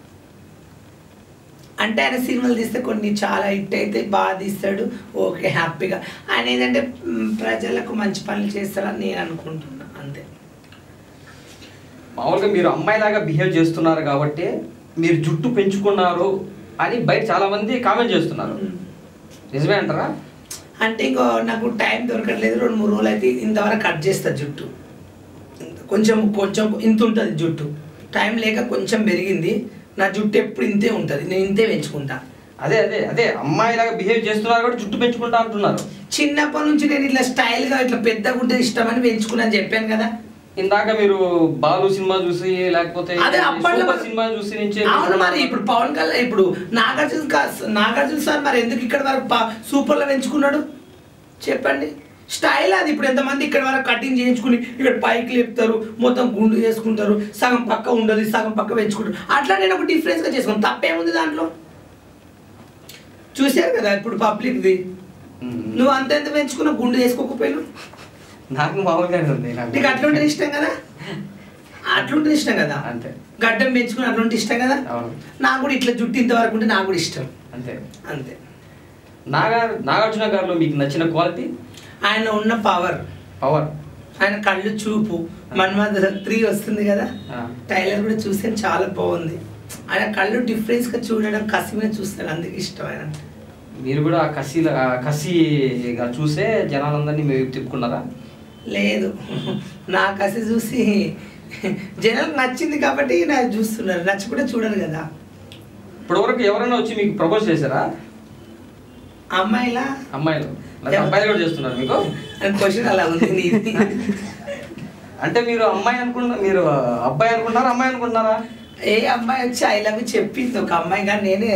అంటే ఆయన సినిమాలు తీస్తే కొన్ని చాలా హిట్ అయితే బాగా తీస్తాడు ఓకే హ్యాపీగా ఆయన ఏంటంటే ఉమ్, ప్రజలకు మంచి పనులు చేస్తారని నేను అనుకుంటున్నా అంతే మామూలుగా మీరు అమ్మాయిలాగా బిహేవ్ చేస్తున్నారు కాబట్టి మీరు జుట్టు పెంచుకున్నారు అని బయట చాలా మంది కామెంట్ చేస్తున్నారు ఉమ్. నిజమే అంటారా అంటే ఇంకో నాకు టైం దొరకట్లేదు రెండు మూడు రోజులు అయితే ఇంతవరకు కట్ చేస్తా జుట్టు కొంచెం కొంచెం ఇంత ఉంటుంది జుట్టు టైం లేక కొంచెం పెరిగింది నా జుట్టు ఎప్పుడు ఇంతే ఉంటుంది నేను ఇంతే పెంచుకుంటా అదే అదే అదే అమ్మాయిలాగా బిహేవ్ చేస్తున్నారు కాబట్టి జుట్టు పెంచుకుంటా అంటున్నారు చిన్నప్పటి నుంచి నేను ఇట్లా స్టైల్గా ఇట్లా పెద్దగా ఉంటే ఇష్టమని పెంచుకున్నాను చెప్పాను కదా ఇందాక మీరు బాలు సినిమా చూసి లేకపోతే అదే అప్పట్లో సూపర్ సినిమా చూసి నుంచి అవును మరి ఇప్పుడు పవన్ కళ్యాణ్ ఇప్పుడు నాగార్జున కా- నాగార్జున సార్ మరి ఎందుకు ఇక్కడ వరకు పా- సూపర్లో పెంచుకున్నాడు చెప్పండి స్టైల్ అది ఇప్పుడు ఎంతమంది ఇక్కడ వరకు కటింగ్ చేయించుకుని ఇక్కడ పైకి లేపుతారు మొత్తం గుండు చేసుకుంటారు సగం పక్క ఉండదు సగం పక్క పెంచుకుంటారు అట్లా నేను ఒక డిఫరెన్స్గా చేసుకున్నాను తప్పేముంది దాంట్లో చూశారు కదా ఇప్పుడు పబ్లిక్ది మ్మ్. నువ్వు అంత ఎంత పెంచుకున్నా గుండు చేసుకోకపోయినా నాకు మామూలుగానే ఉంది నాకు నీకు అట్లుంటే ఇష్టం కదా అట్లుంటే ఇష్టం కదా అంతే గడ్డం పెంచుకుని అట్లుంటే ఇష్టం కదా అవును నాకు కూడా ఇట్లా జుట్టు ఇంతవరకు ఉంటే నాకు కూడా ఇష్టం అంతే అంతే నాగా నాగార్జున గారిలో మీకు నచ్చిన క్వాలిటీ ఆయన ఉన్న పవర్ పవర్ ఆయన కళ్ళు చూపు మన్మథ త్రీ వస్తుంది కదా టైలర్ కూడా చూస్తే చాలా బాగుంది ఆయన కళ్ళు డిఫరెన్స్ గా చూడడం కసి మీద చూస్తాడు అందుకే ఇష్టం ఆయన మీరు కూడా ఆ కసి ఆ కసిగా చూసే జనాలందరినీ మీరు తిప్పుకున్నారా లేదు నా కసి చూసి జనాలకు నచ్చింది కాబట్టి నాకు చూస్తున్నారు నచ్చకుండా చూడరు కదా ఇప్పటివరకు ఎవరైనా వచ్చి మీకు ప్రపోజ్ చేశారా అమ్మాయిలా అమ్మాయిలు లేకపోతే అబ్బాయిలు కూడా చేస్తున్నారు మీకు క్వశ్చన్ అలా ఉంది నీది అంటే మీరు అమ్మాయి అనుకుంటా మీరు అబ్బాయి అనుకుంటారా అమ్మాయి అనుకుంటున్నారా ఏ అమ్మాయి వచ్చి ఐ లవ్ చెప్పింది ఒక అమ్మాయి కానీ నేనే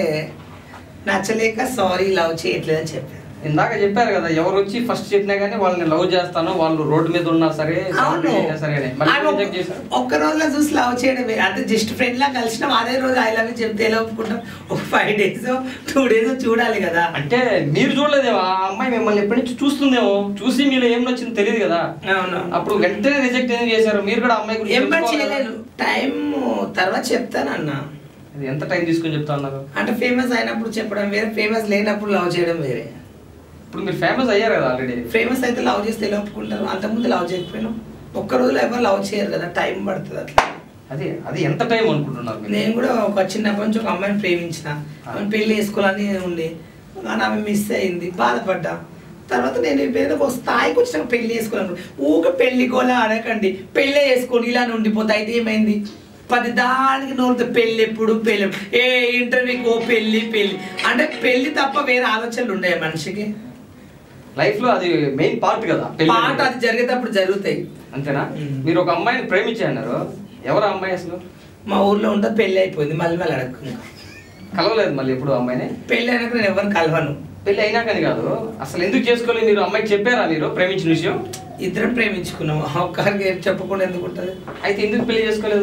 నచ్చలేక సారీ లవ్ చేయట్లేదని చెప్పాను ఇందాక చెప్పారు కదా ఎవరు వచ్చి ఫస్ట్ చెప్పినా కానీ వాళ్ళని లవ్ చేస్తాను వాళ్ళు రోడ్డు మీద ఉన్నా సరే అవును celebrity అయినా సరే అని. మళ్ళీ ఆమె రిజెక్ట్ చేశారు ఒక్క రోజులో చూసి లవ్ చేయడమే అంటే జస్ట్ ఫ్రెండ్ లా కలిసినాం అదే రోజు ఐ లవ్ చెప్తే ఎలా ఒప్పుకుంటాం ఒక ఫైవ్ డేస్ టూ డేస్ చూడాలి కదా అంటే మీరు చూడలేదేమో ఆ అమ్మాయి మిమ్మల్ని ఎప్పటి నుంచి చూస్తుందేమో చూసి మీరు ఏం నచ్చిందో తెలియదు కదా అవును అప్పుడు వెంటనే రిజెక్ట్ ఎందుకు చేశారు మీరు కూడా అమ్మాయి గురించి ఎంబర్ తెలుసుకోవాలి కదా. చేయలేదు టైం తర్వాత చెప్తానన్న అది ఎంత టైం తీసుకొని చెప్తా ఉన్నారు అంటే ఫేమస్ అయినప్పుడు చెప్పడం వేరే ఫేమస్ లేనప్పుడు లవ్ చేయడం వేరే ఇప్పుడు మీరు ఫేమస్ అయ్యారు కదా ఆల్రెడీ ఫేమస్ అయితే లవ్ చేస్తే ఎలా ఒప్పుకుంటారు అంతకుముందు లవ్ చేయకపోయినాం ఒక్క రోజులో ఎవరు లవ్ చేయరు కదా టైం పడుతుంది అట్లా అది అది ఎంత టైం అనుకుంటున్నారు మీరు నేను కూడా ఒక చిన్నప్పటి నుంచి ఒక అమ్మాయిని ప్రేమించిన ఆమె పెళ్లి చేసుకోవాలని ఉండే కానీ ఆమె మిస్ అయింది బాధపడ్డా తర్వాత నేను ఏదో ఒక స్థాయికి వచ్చినాక పెళ్లి చేసుకోవాలను ఊక పెళ్లి కోలా అడగండి పెళ్ళే చేసుకొని ఇలానే ఉండిపోతే అయితే ఏమైంది పది దానికి నోరుతో పెళ్ళి ఎప్పుడు పెళ్ళి ఎప్పుడు. ఏ ఇంటర్వ్యూకి ఓ పెళ్ళి పెళ్ళి అంటే పెళ్లి తప్ప వేరే ఆలోచనలు ఉండే మనిషికి లైఫ్ లో అది మెయిన్ పార్ట్ కదా పెళ్లి పాట అనేది. అది జరిగేటప్పుడు జరుగుతాయి అంతేనా మ్మ్. మీరు ఒక అమ్మాయిని ప్రేమించారు ఎవరు ఆ అమ్మాయి అసలు మా ఊర్లో ఉంటే పెళ్ళి అయిపోయింది మళ్ళీ మళ్ళీ అడగకుండా కలవలేదు మళ్ళీ ఎప్పుడు ఆ అమ్మాయిని పెళ్ళి అయినాక నేను ఎవరిని కలవను పెళ్లి అయినాకని కాదు అసలు ఎందుకు చేసుకోలేదు మీరు అమ్మాయికి చెప్పారా మీరు ప్రేమించిన విషయం ఇద్దరం ప్రేమించుకున్నాం ఒక్కరికి ఏం చెప్పకుండా ఎందుకు ఉంటుంది అయితే ఎందుకు పెళ్లి చేసుకోలేదు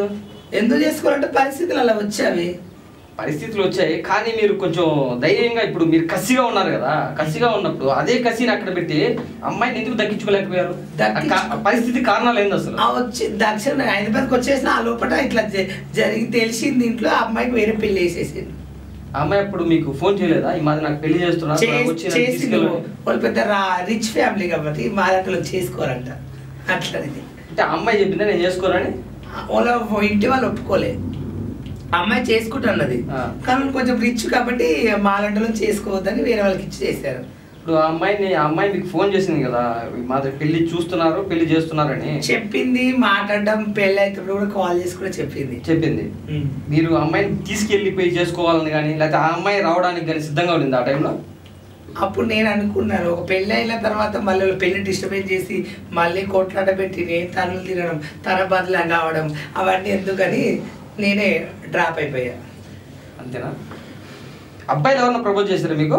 ఎందుకు చేసుకోవాలంటే పరిస్థితులు అలా వచ్చావి పరిస్థితులు వచ్చాయి కానీ మీరు కొంచెం ధైర్యంగా ఇప్పుడు మీరు కసిగా ఉన్నారు కదా కసిగా ఉన్నప్పుడు అదే కసిని అక్కడ పెట్టి అమ్మాయిని ఎందుకు దక్కించుకోలేకపోయారు దక్కించు- ఆ కా- పరిస్థితి కారణాలు ఏంది అసలు ఆ వచ్చి దక్షిణ హైదరాబాద్కి వచ్చేసిన ఆ లోపల ఇట్లా జ- జరిగి తెలిసింది ఇంట్లో ఆ అమ్మాయికి వేరే పెళ్లి వేసేసింది ఆ అమ్మాయి అప్పుడు మీకు ఫోన్ చేయలేదా ఈ మాది నాకు పెళ్లి చేస్తున్నా చే- వచ్చి నన్ను చేసింది తీసుకెళ్ళండి. వాళ్ళు పెద్ద రిచ్ ఫ్యామిలీ కాబట్టి మా దాంట్లో చేసుకోరంట అట్లనేది అంటే ఆ అమ్మాయి చెప్పిందా నేను చేసుకోనని వాళ్ళ ఇంటి వాళ్ళు ఒప్పుకోలే ఆ అమ్మాయి చేసుకుంటున్నది ఆ. కానీ వాళ్ళు కొంచెం రిచ్ కాబట్టి మా దాంట్లో చేసుకోవద్దని వేరే వాళ్ళకి ఇచ్చి చేశారు ఇప్పుడు ఆ అమ్మాయిని ఆ అమ్మాయి మీకు ఫోన్ చేసింది కదా మాది పెళ్లి చూస్తున్నారు పెళ్లి చేస్తున్నారని చెప్పింది మాట్లాడడం పెళ్ళి అయినప్పుడు కూడా కాల్ చేసి కూడా చెప్పింది చెప్పింది మీరు ఆ అమ్మాయిని తీసుకెళ్ళిపోయి చేసుకోవాలని కానీ లేకపోతే ఆ అమ్మాయి రావడానికి కానీ సిద్ధంగా ఉండింది ఆ టైంలో అప్పుడు నేను అనుకున్నాను ఒక పెళ్ళి అయిన తర్వాత మళ్ళీ వాళ్ళ పెళ్లి డిస్టర్బెన్స్ చేసి మళ్ళీ కొట్లాట పెట్టి నేను తనులు తినడం తన బదులు కావడం అవన్నీ ఎందుకని నేనే డ్రాప్ అయిపోయా అంతేనా అబ్బాయిలు ఎవరన్నా ప్రపోజ్ చేశారా మీకు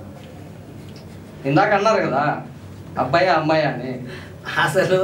ఇందాక అన్నారు కదా అబ్బాయి అమ్మాయి అని అసలు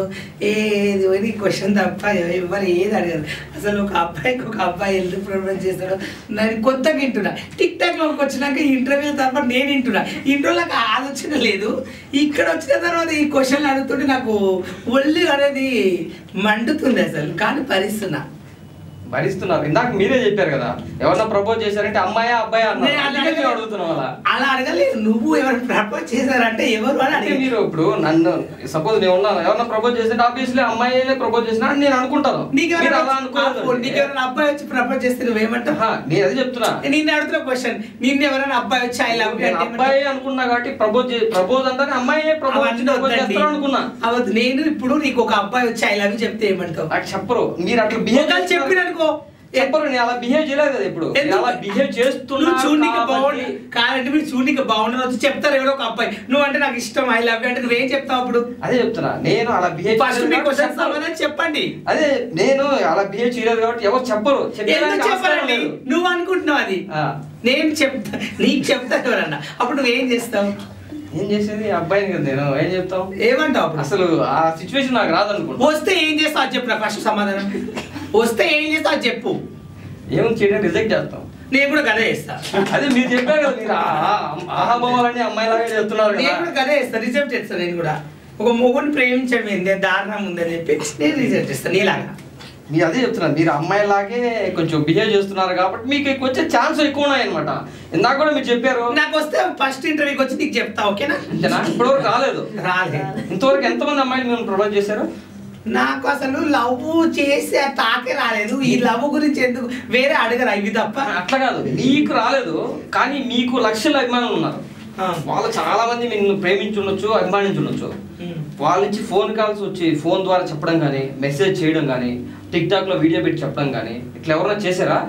ఏది పోయి క్వశ్చన్ తప్ప ఎవరు ఏది అడగదు అసలు ఒక అబ్బాయికి ఒక అబ్బాయి ఎందుకు ప్రొపోజ్ చేస్తాడో నేను కొత్తగా వింటున్నా టిక్ టాక్ లోకి వచ్చినాక ఈ ఇంటర్వ్యూ తప్ప నేను వింటున్నా ఇంటర్వ్యూలకు ఆలోచన లేదు ఇక్కడ వచ్చిన తర్వాత ఈ క్వశ్చన్లు అడుగుతుంటే నాకు ఒళ్ళు అనేది మండుతుంది అసలు కానీ భరిస్తున్నా భరిస్తున్నారు ఇందాక మీరే చెప్పారు కదా ఎవరన్నా ప్రపోజ్ చేశారంటే అమ్మాయా అబ్బాయి నేను అన్నారు అలా అందుకే మీరు అడుగుతున్నాం అలా అలా అడగలేదు నువ్వు ఎవరు ప్రపోజ్ చేశారంటే ఎవరు అని అంటే అడిగి మీరు ఇప్పుడు నన్ను సపోజ్ నేను ఉన్నాను ఎవరన్నా ప్రపోజ్ చేస్తే ఆబ్వియస్లీ అమ్మాయినే ప్రపోజ్ చేసినా అని నేను అనుకుంటాను మీరు నీకెవరైనా అలా అనుకోలేదు నీకెవరైనా అబ్బాయి వచ్చి ప్రపోజ్ చేస్తే నువ్వేమంటావు ఆహా, నేను అది చెప్తున్నా నిన్ను అడుగుతున్న క్వశ్చన్ నిన్ను ఎవరైనా అబ్బాయి వచ్చి ఐ లవ్ నేను అబ్బాయి అనుకున్నా కాబట్టి ప్రపోజ్ ప్రపోజ్ అంటే అమ్మాయి ప్రపోజ్ ప్రపోజ్ చేస్తారు అనుకున్నా అవద్దు నేను ఇప్పుడు నీకు ఒక అబ్బాయి వచ్చి ఐ లవ్ చెప్తే ఏమంటావు నాకు చెప్పరు మీరు అట్లా బిహేవ్ ఒకవేళ చెప్పిననుకో చెప్పరు నేను అలా బిహేవ్ చేయలేదు కదా ఇప్పుడు నేను అలా బిహేవ్ చేస్తున్నా నువ్వు చూడనికి కాబట్టి- బాగుండు కాదంటే మీరు చూడనికి బాగుండదు వచ్చి చెప్తారు ఎవరో ఒక అబ్బాయి నువ్వు అంటే నాకు ఇష్టం ఐ లవ్ అంటే నువ్వేం చెప్తావు అప్పుడు అదే చెప్తున్నా నేను అలా బిహేవ్ ఫస్ట్ మీ క్వశ్చన్ సమాధానం చెప్పండి అదే నేను అలా బిహేవ్ చేయలేదు కాబట్టి ఎవరు చెప్పరు ఎందుకు చెప్పడానికి ఆస్కారం చెప్పాలండి లేదు. నువ్వు అనుకుంటున్నావు అది ఆ. నేను చెప్తా నీకు చెప్తా ఎవరన్నా అప్పుడు నువ్వేం చేస్తావు ఏం చేసేది అబ్బాయిని కదా నేను ఏం చెప్తాం ఏమంటావు అప్పుడు అసలు ఆ సిచ్యువేషన్ నాకు రాదనుకుంటా వస్తే ఏం చేస్తావు అది చెప్పు నాకు ఫస్ట్ సమాధానం వస్తే ఏం చేస్తావు అది చెప్పు ఏముంది చేయడం రిజెక్ట్ చేస్తాం నేను కూడా గదే చేస్తా అదే మీరు చెప్పారు కదా మీరు ఆ- ఆ- ఆహాభావాలన్నీ అమ్మాయిలాగే చెప్తున్నారు నేను కదా కూడా గదే చేస్తా రిజెక్ట్ చేస్తాను నేను కూడా ఒక మొగుడిని ప్రేమించడం ఏంది దారుణం ఉందని చెప్పి నేను రిజెక్ట్ చేస్తాను నీలాగా మీరు అదే చెప్తున్నారు మీరు అమ్మాయిలాగే కొంచెం బిహేవ్ చేస్తున్నారు కాబట్టి మీకు ఎక్కువ వచ్చే ఛాన్స్ ఎక్కువ ఉన్నాయి అనమాట ఇందాక కూడా మీరు చెప్పారు నాకు వస్తే ఫస్ట్ ఇంటర్వ్యూకి వచ్చి నీకు చెప్తా ఓకేనా అంతేనా ఇప్పటివరకు రాలేదు రాలే ఇంతవరకు ఎంతమంది అమ్మాయిలు మేము ప్రపోజ్ చేశారు నాకు అసలు లవ్ చేసి ఆ తాకే రాలేదు ఈ లవ్ గురించి ఎందుకు వేరే అడగరా ఇవి తప్ప అట్లా కాదు మీకు రాలేదు కానీ మీకు లక్షల అభిమానులు ఉన్నారు ఆ. వాళ్ళు చాలా మంది నిన్ను ప్రేమించుండొచ్చు అభిమానించుండొచ్చు ఉమ్. వాళ్ళ నుంచి ఫోన్ కాల్స్ వచ్చి ఫోన్ ద్వారా చెప్పడం కానీ మెసేజ్ చేయడం కానీ టిక్ టాక్ లో వీడియో పెట్టి చెప్పడం కానీ ఇట్లా ఎవరైనా చేశారా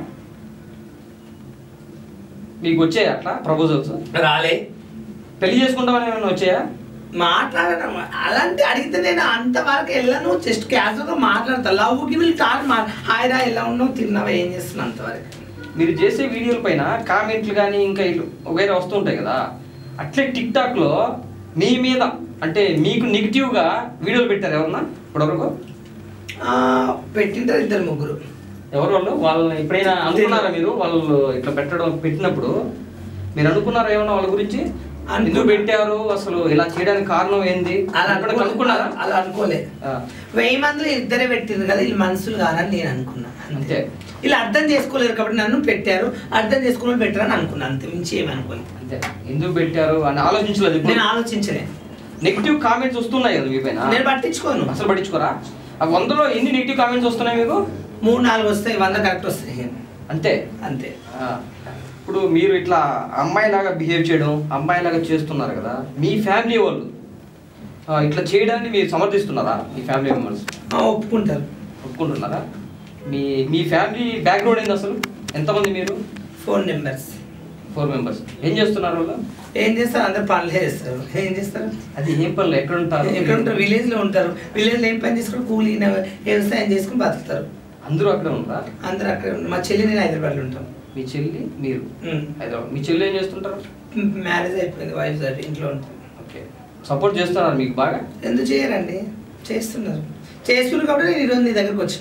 మీకు వచ్చాయా అట్లా ప్రపోజల్స్ రాలే పెళ్లి చేసుకుంటామని ఏమైనా వచ్చాయా మాట్లాడడం అలాంటి అడిగితే నేను అంతవరకు వెళ్ళను జస్ట్ క్యాజువల్గా మాట్లాడతా లవ్ కి వీళ్ళు టాక్ మా హాయిరా ఎలా ఉన్నావు తిన్నావా ఏం చేస్తున్నావు అంతవరకు మీరు చేసే వీడియోల పైన కామెంట్లు కానీ ఇంకా ఇల్లు వేరే వస్తుంటాయి కదా అట్లే టిక్ టాక్ లో మీ మీద అంటే మీకు నెగిటివ్ గా వీడియోలు పెట్టారు ఎవరన్నా ఇప్పటివరకు ఆ, పెట్టింటారు ఇద్దరు ముగ్గురు ఎవరు వాళ్ళు వాళ్ళని ఎప్పుడైనా అనుకున్నారా మీరు వాళ్ళు ఇట్లా పెట్టడం పెట్టినప్పుడు మీరు అనుకున్నారా ఏమన్నా వాళ్ళ గురించి అనుకున్నా. ఎందుకు పెట్టారు అసలు ఇలా చేయడానికి కారణం ఏంది అలా ఎప్పుడైనా అనుకో- అనుకున్నారా అలా అనుకోలే ఆ, వెయ్యి మందిలో ఇద్దరే పెట్టింది కదా వీళ్ళు మనుషులు కాదని నేను అనుకున్నా అంతే. అంతే వీళ్ళు అర్థం చేసుకోలేరు కాబట్టి నన్ను పెట్టారు అర్థం చేసుకోవడం పెట్టారని అనుకున్నాను అంతే మించి ఏమి అనుకోలేదు అంతే ఎందుకు పెట్టారు అని ఆలోచించలేదు నేను ఆలోచించలే నెగిటివ్ కామెంట్స్ వస్తున్నాయి కదా మీ పైన నేను పట్టించుకోను అసలు పట్టించుకోరా ఆ వందలో ఎన్ని నెగిటివ్ కామెంట్స్ వస్తున్నాయి మీకు మూడు నాలుగు వస్తాయి వంద కరెక్ట్ వస్తాయి అంతే అంతే ఆ, ఇప్పుడు మీరు ఇట్లా అమ్మాయిలాగా బిహేవ్ చేయడం అమ్మాయిలాగా చేస్తున్నారు కదా మీ ఫ్యామిలీ వాళ్ళు ఆ, ఇట్లా చేయడాన్ని మీరు సమర్థిస్తున్నారా మీ ఫ్యామిలీ మెంబర్స్ ఆ, ఒప్పుకుంటారు ఒప్పుకుంటున్నారా మీ మీ ఫ్యామిలీ బ్యాక్గ్రౌండ్ ఏంది అసలు ఎంతమంది మీరు ఫోన్ నెంబర్స్ ఫోర్ మెంబర్స్ ఏం చేస్తున్నారు వాళ్ళు ఏం చేస్తారు అందరు పనులే చేస్తారు ఏం చేస్తారు అది ఏం పనులు ఎక్కడ ఉంటారు ఎక్కడ ఉంటారు విలేజ్ లో ఉంటారు విలేజ్ లో ఏం పని చేసుకుని కూలీ న- వ్యవసాయం చేసుకుని బతుకుతారు అందరూ అక్కడ ఉంటారా అందరూ అక్కడ ఉంటారు. మా చెల్లి నేను హైదరాబాద్ లో ఉంటాం మీ చెల్లి మీరు ఉమ్. హైదరాబాద్ మీ చెల్లి ఏం చేస్తుంటారు మ్యారేజ్ అయిపోయింది వైఫ్ సార్ ఇంట్లో ఉంటాం ఓకే సపోర్ట్ చేస్తున్నారు మీకు బాగా ఎందుకు చేయరండి చేస్తున్నారు చేస్తున్నారు కాబట్టి నేను ఈరోజు నీ దగ్గరకు వచ్చిన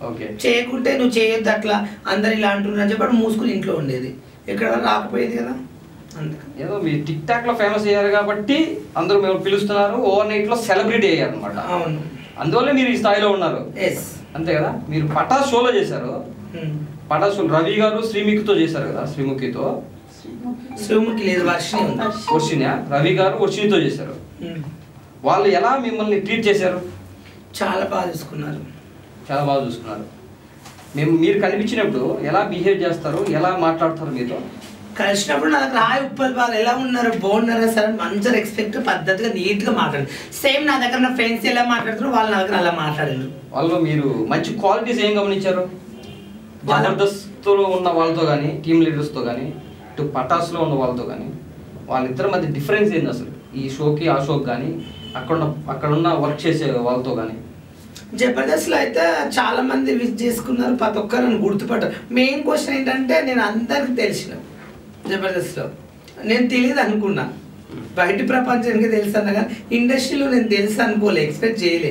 ఓకే చేయకుంటే నువ్వు చేయొద్దు అట్లా అందరు ఇలా అంటున్నారు అని చెప్పి మూసుకుని ఇంట్లో ఉండేది ఎక్కడ రాకపోయేది కదా అందుకని ఏదో మీరు టిక్ టాక్ లో ఫేమస్ అయ్యారు కాబట్టి అందరూ మేము పిలుస్తున్నారు ఓవర్ నైట్ లో సెలబ్రిటీ అయ్యారు అనమాట అవును అందువల్ల మీరు ఈ స్థాయిలో ఉన్నారు ఎస్ అంతే కదా మీరు పటాస్ షోలో చేశారు పటాస్ షో రవి గారు శ్రీముఖితో చేశారు కదా శ్రీముఖితో శివముఖి లేదు వర్షిని ఉంది వర్షిని రవి గారు వర్షినితో చేశారు ఉమ్. వాళ్ళు ఎలా మిమ్మల్ని ట్రీట్ చేశారు చాలా బాగా చూసుకున్నారు చాలా బాగా చూసుకున్నారు మేము మీరు కనిపించినప్పుడు ఎలా బిహేవ్ చేస్తారు ఎలా మాట్లాడతారు మీతో కలిసినప్పుడు నా దగ్గర హాయ్ ఉప్పల్ వాళ్ళు ఎలా ఉన్నారు బాగున్నారా సార్ మంచి రెస్పెక్ట్ పద్ధతిగా నీట్గా మాట్లాడారు సేమ్ నా దగ్గర నా ఫ్రెండ్స్ ఎలా మాట్లాడుతారో వాళ్ళు నా దగ్గర అలా మాట్లాడారు వాళ్ళు మీరు మంచి క్వాలిటీస్ ఏం గమనించారు వాళ్ళ- జబర్దస్త్లో ఉన్న వాళ్ళతో కానీ టీమ్ లీడర్స్తో కానీ ఇటు పటాస్లో ఉన్న వాళ్ళతో కానీ వాళ్ళిద్దరి మధ్య డిఫరెన్స్ ఏంది అసలు ఈ షోకి ఆ షోకి కానీ అక్కడ ఉన్న అక్కడ ఉన్న వర్క్ చేసే వాళ్ళతో కానీ జబర్దస్త్లో అయితే చాలా మంది విజ్ చేసుకున్నారు ప్రతి ఒక్కరు నన్ను గుర్తుపట్టారు మెయిన్ క్వశ్చన్ ఏంటంటే నేను అందరికి తెలిసిన జబర్దస్త్లో నేను తెలియదు అనుకున్నా బయట ప్రపంచానికి తెలుసు అన్నా కానీ ఇండస్ట్రీలో నేను తెలుసు అనుకోలే ఎక్స్పెక్ట్ చేయలే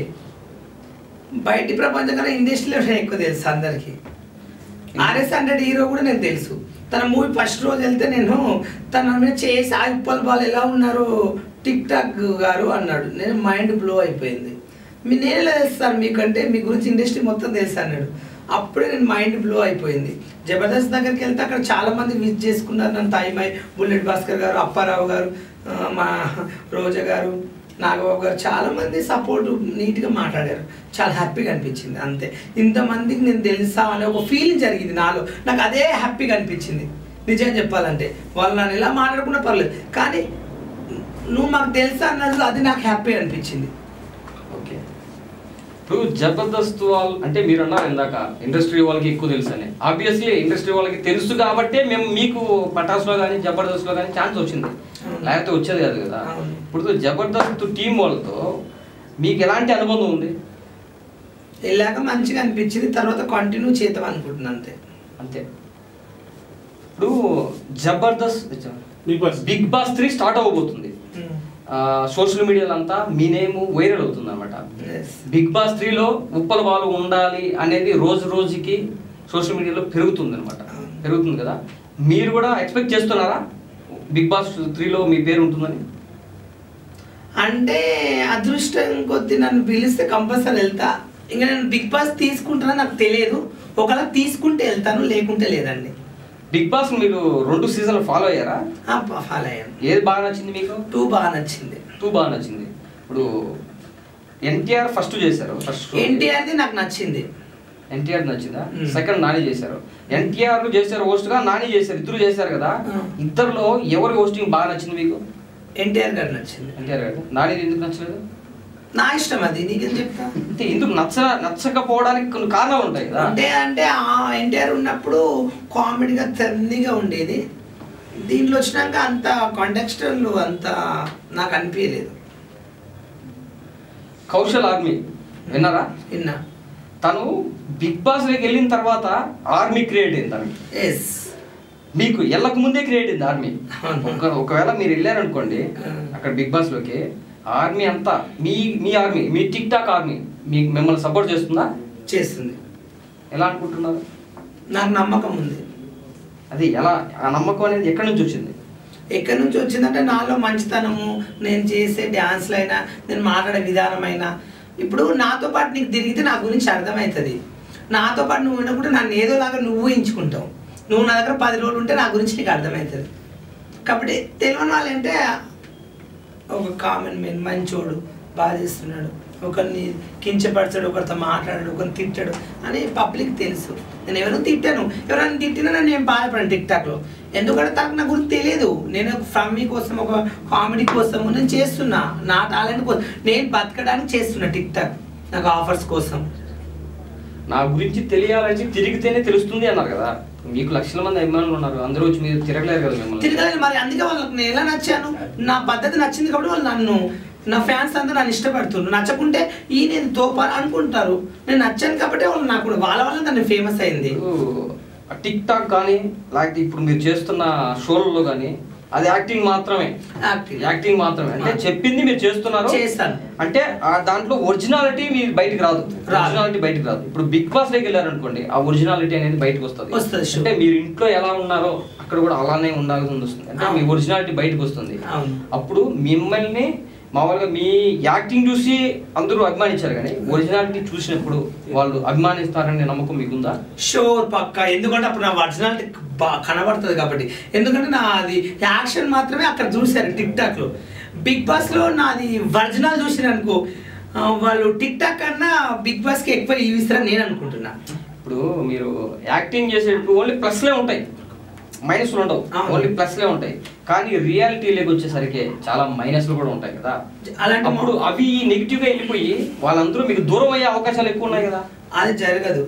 బయటి ప్రపంచం కన్నా ఇండస్ట్రీలో నేను ఎక్కువ తెలుసు అందరికీ ఆర్ఎస్ హండ్రెడ్ హీరో కూడా నేను తెలుసు తన మూవీ ఫస్ట్ రోజు వెళ్తే నేను తన మీద చేసి ఆ ఉప్పల్ బాల్ ఎలా ఉన్నారు టిక్ టాక్ గారు అన్నాడు నేను మైండ్ బ్లో అయిపోయింది మీ నేను ఎలా తెలుస్తాను మీకంటే మీ గురించి ఇండస్ట్రీ మొత్తం తెలుసు అన్నాడు అప్పుడే నేను మైండ్ బ్లో అయిపోయింది జబర్దస్త్ దగ్గరికి వెళ్తే అక్కడ చాలా మంది విజ్ చేసుకున్నారు నన్ను తాయిమాయ్ బుల్లెట్ భాస్కర్ గారు అప్పారావు గారు ఆ, మా రోజా గారు నాగబాబు గారు చాలా మంది సపోర్ట్ నీట్గా మాట్లాడారు చాలా హ్యాపీగా అనిపించింది అంతే ఇంతమందికి నేను తెలుసా అనే ఒక ఫీలింగ్ జరిగింది నాలో నాకు అదే హ్యాపీగా అనిపించింది నిజం చెప్పాలంటే వాళ్ళు నన్ను ఎలా మాట్లాడుకున్నా పర్లేదు కానీ నువ్వు మాకు తెలుసా అన్నది అది నాకు హ్యాపీ అనిపించింది ఓకే ఇప్పుడు జబర్దస్త్ వాళ్ళు అంటే మీరు అన్నారు ఇందాక ఇండస్ట్రీ వాళ్ళకి ఎక్కువ తెలుసు అని ఆబ్వియస్లీ ఇండస్ట్రీ వాళ్ళకి తెలుసు కాబట్టే మేము మీకు పటాస్లో కానీ జబర్దస్త్లో కానీ ఛాన్స్ వచ్చింది అవును. లేకపోతే వచ్చేది కాదు కదా అవును. ఇప్పుడు జబర్దస్త్ టీం వాళ్ళతో మీకు ఎలాంటి అనుబంధం ఉంది వెళ్ళాక మంచిగా అనిపించింది తర్వాత కంటిన్యూ చేద్దాం అనుకుంటున్నాను అంతే అంతే ఇప్పుడు Jabardasth Bigg Boss Bigg Boss three start అవ్వబోతుంది సోషల్ మీడియాలో అంతా మీ నేమ్ వైరల్ అవుతుంది అనమాట Yes. బిగ్ బాస్ త్రీలో ఉప్పల బాలు ఉండాలి అనేది రోజు రోజుకి సోషల్ మీడియాలో పెరుగుతుంది అనమాట అవును. పెరుగుతుంది కదా మీరు కూడా ఎక్స్పెక్ట్ చేస్తున్నారా బిగ్ బాస్ త్రీలో మీ పేరు ఉంటుందని అంటే అదృష్టం కొద్ది నన్ను పిలిస్తే కంపల్సరీ వెళ్తా ఇంకా నేను బిగ్ బాస్ తీసుకుంటానని నాకు తెలియదు ఒకవేళ తీసుకుంటే వెళ్తాను లేకుంటే లేదండి బిగ్ బాస్ మీరు రెండు సీజన్లు ఫాలో అయ్యారా ఫాలో అయ్యాను ఏది బాగా నచ్చింది మీకు టూ బాగా నచ్చింది టూ బాగా నచ్చింది ఇప్పుడు ఎన్టీఆర్ ఫస్ట్ చేశారు ఫస్ట్ ఎన్టీఆర్ది నాకు నచ్చింది ఎన్టీఆర్ నచ్చిందా Hmm. సెకండ్ నాని చేశారు ఎన్టీఆర్ చేశారు host గా నాని చేశారు ఇద్దరు చేశారు కదా Hmm. ఇద్దరులో ఎవరి హోస్టింగ్ బాగా నచ్చింది మీకు ఎన్టీఆర్ గారు నచ్చింది ఎన్టీఆర్ గారు నాని ఎందుకు నచ్చలేదు నా ఇష్టం అది నీకేం చెప్తా అంటే ఎందుకు నచ్చ నచ్చకపోవడానికి కొన్ని కారణాలు ఉంటాయి కదా అంటే అంటే ఆ ఎన్టీఆర్ ఉన్నప్పుడు కామెడీగా ఫన్నీగా ఉండేది దీంట్లో వచ్చినాక అంత కాంటెక్స్టల్ అంత నాకు అనిపించలేదు కౌశల్ ఆర్మీ విన్నారా విన్నా తను బిగ్ బాస్ లోకి వెళ్ళిన తర్వాత ఆర్మీ క్రియేట్ అయింది తనకి ఎస్ మీకు వెళ్ళక ముందే క్రియేట్ అయింది ఆర్మీ అవును. ఒక ఒకవేళ మీరు వెళ్ళారనుకోండి Hmm. అక్కడ బిగ్ బాస్ లోకి ఆర్మీ అంతా మీ మీ ఆర్మీ మీ టిక్ టాక్ ఆర్మీ మీకు మిమ్మల్ని సపోర్ట్ చేస్తుందా చేస్తుంది ఎలా అనుకుంటున్నారు నాకు నమ్మకం ఉంది అది ఎలా ఆ నమ్మకం అనేది ఎక్కడి నుంచి వచ్చింది ఎక్కడి నుంచి వచ్చిందంటే నాలో మంచితనము నేను చేసే డ్యాన్స్లు అయినా నేను మాట్లాడే విధానమైనా ఇప్పుడు నాతో పాటు నీకు తిరిగితే నా గురించి అర్థమవుతుంది నాతో పాటు నువ్వు ఉన్నప్పుడు నన్ను ఏదోలాగా నువ్వు ఊహించుకుంటావు నువ్వు నా దగ్గర పది రోజులు ఉంటే నా గురించి నీకు అర్థమవుతుంది కాబట్టి తెలియని వాళ్ళు అంటే ఒక కామన్ మెన్ మంచోడు బాగా చేస్తున్నాడు ఒకరిని కించపరచాడు ఒకరితో మాట్లాడాడు ఒకరిని తిట్టాడు అని పబ్లిక్ తెలుసు నేను ఎవరైనా తిట్టాను ఎవరైనా తిట్టినా నన్ను నేను బాధపడాను టిక్ టాక్లో ఎందుకంటే తనకు నా గురించి తెలియదు నేను ఫ్రమ్మీ కోసం ఒక కామెడీ కోసం నేను చేస్తున్నా నా టాలెంట్ కోసం నేను బతకడానికి చేస్తున్నా టిక్ టాక్ నాకు ఆఫర్స్ కోసం నా గురించి తెలియాలని తిరిగితేనే తెలుస్తుంది అన్నారు కదా మీకు లక్షల మంది అభిమానులు ఉన్నారు అందరూ వచ్చి మీరు తిరగలేరు కదా మిమ్మల్ని తిరగలేదు మరి అందుకే వాళ్ళకి నేను ఎలా నచ్చాను నా పద్ధతి నచ్చింది కాబట్టి వాళ్ళు నన్ను నా ఫ్యాన్స్ అందరూ నన్ను ఇష్టపడుతున్నారు నచ్చకుంటే ఈ నేను తోప అనుకుంటారు నేను నచ్చాను కాబట్టి వాళ్ళు నాకు వాళ్ళ వల్ల నన్ను ఫేమస్ అయింది టిక్ టాక్ కానీ లేకపోతే ఇప్పుడు మీరు చేస్తున్న షోలలో కానీ అది యాక్టింగ్ మాత్రమే యాక్టింగ్ యాక్టింగ్ మాత్రమే అంటే చెప్పింది మీరు చేస్తున్నారు చేస్తాను. అంటే ఆ దాంట్లో ఒరిజినాలిటీ మీ బయటికి రాదు రాదు. ఒరిజినాలిటీ బయటికి రాదు ఇప్పుడు బిగ్ బాస్ లోకి వెళ్ళారు అనుకోండి ఆ ఒరిజినాలిటీ అనేది బయటకు వస్తుంది వస్తది, sure. అంటే మీరు ఇంట్లో ఎలా ఉన్నారో అక్కడ కూడా అలానే ఉండాల్సి వస్తుంది అంటే మీ అవును. ఒరిజినాలిటీ బయటకు వస్తుంది అవును. అప్పుడు మిమ్మల్ని మామూలుగా మీ యాక్టింగ్ చూసి అందరూ అభిమానించారు కానీ ఒరిజినాలిటీ చూసినప్పుడు వాళ్ళు అభిమానిస్తారనే నమ్మకం మీకుందా షోర్ పక్క ఎందుకంటే అప్పుడు నా ఒరిజినాలిటీ బాగా కనబడుతుంది కాబట్టి ఎందుకంటే నా అది యాక్షన్ మాత్రమే అక్కడ చూశారు టిక్ టాక్ లో బిగ్ బాస్ లో నాది ఒరిజినల్ చూసిన అనుకో ఆ, వాళ్ళు టిక్ టాక్ కన్నా బిగ్ బాస్ కి ఎక్కువ ఇస్తారని నేను అనుకుంటున్నా ఇప్పుడు మీరు యాక్టింగ్ చేసేటప్పుడు ఓన్లీ ప్లస్లే ఉంటాయి మైనస్లు ఉండవు అవును. ఓన్లీ ప్లస్లే ఉంటాయి కానీ రియాలిటీలోకి వచ్చేసరికి చాలా మైనస్లు కూడా ఉంటాయి కదా అలాంటి అప్పుడు మా- అవి నెగిటివ్ గా వెళ్ళిపోయి వాళ్ళందరూ మీకు దూరం అయ్యే అవకాశాలు ఎక్కువ ఉన్నాయి కదా అది జరగదు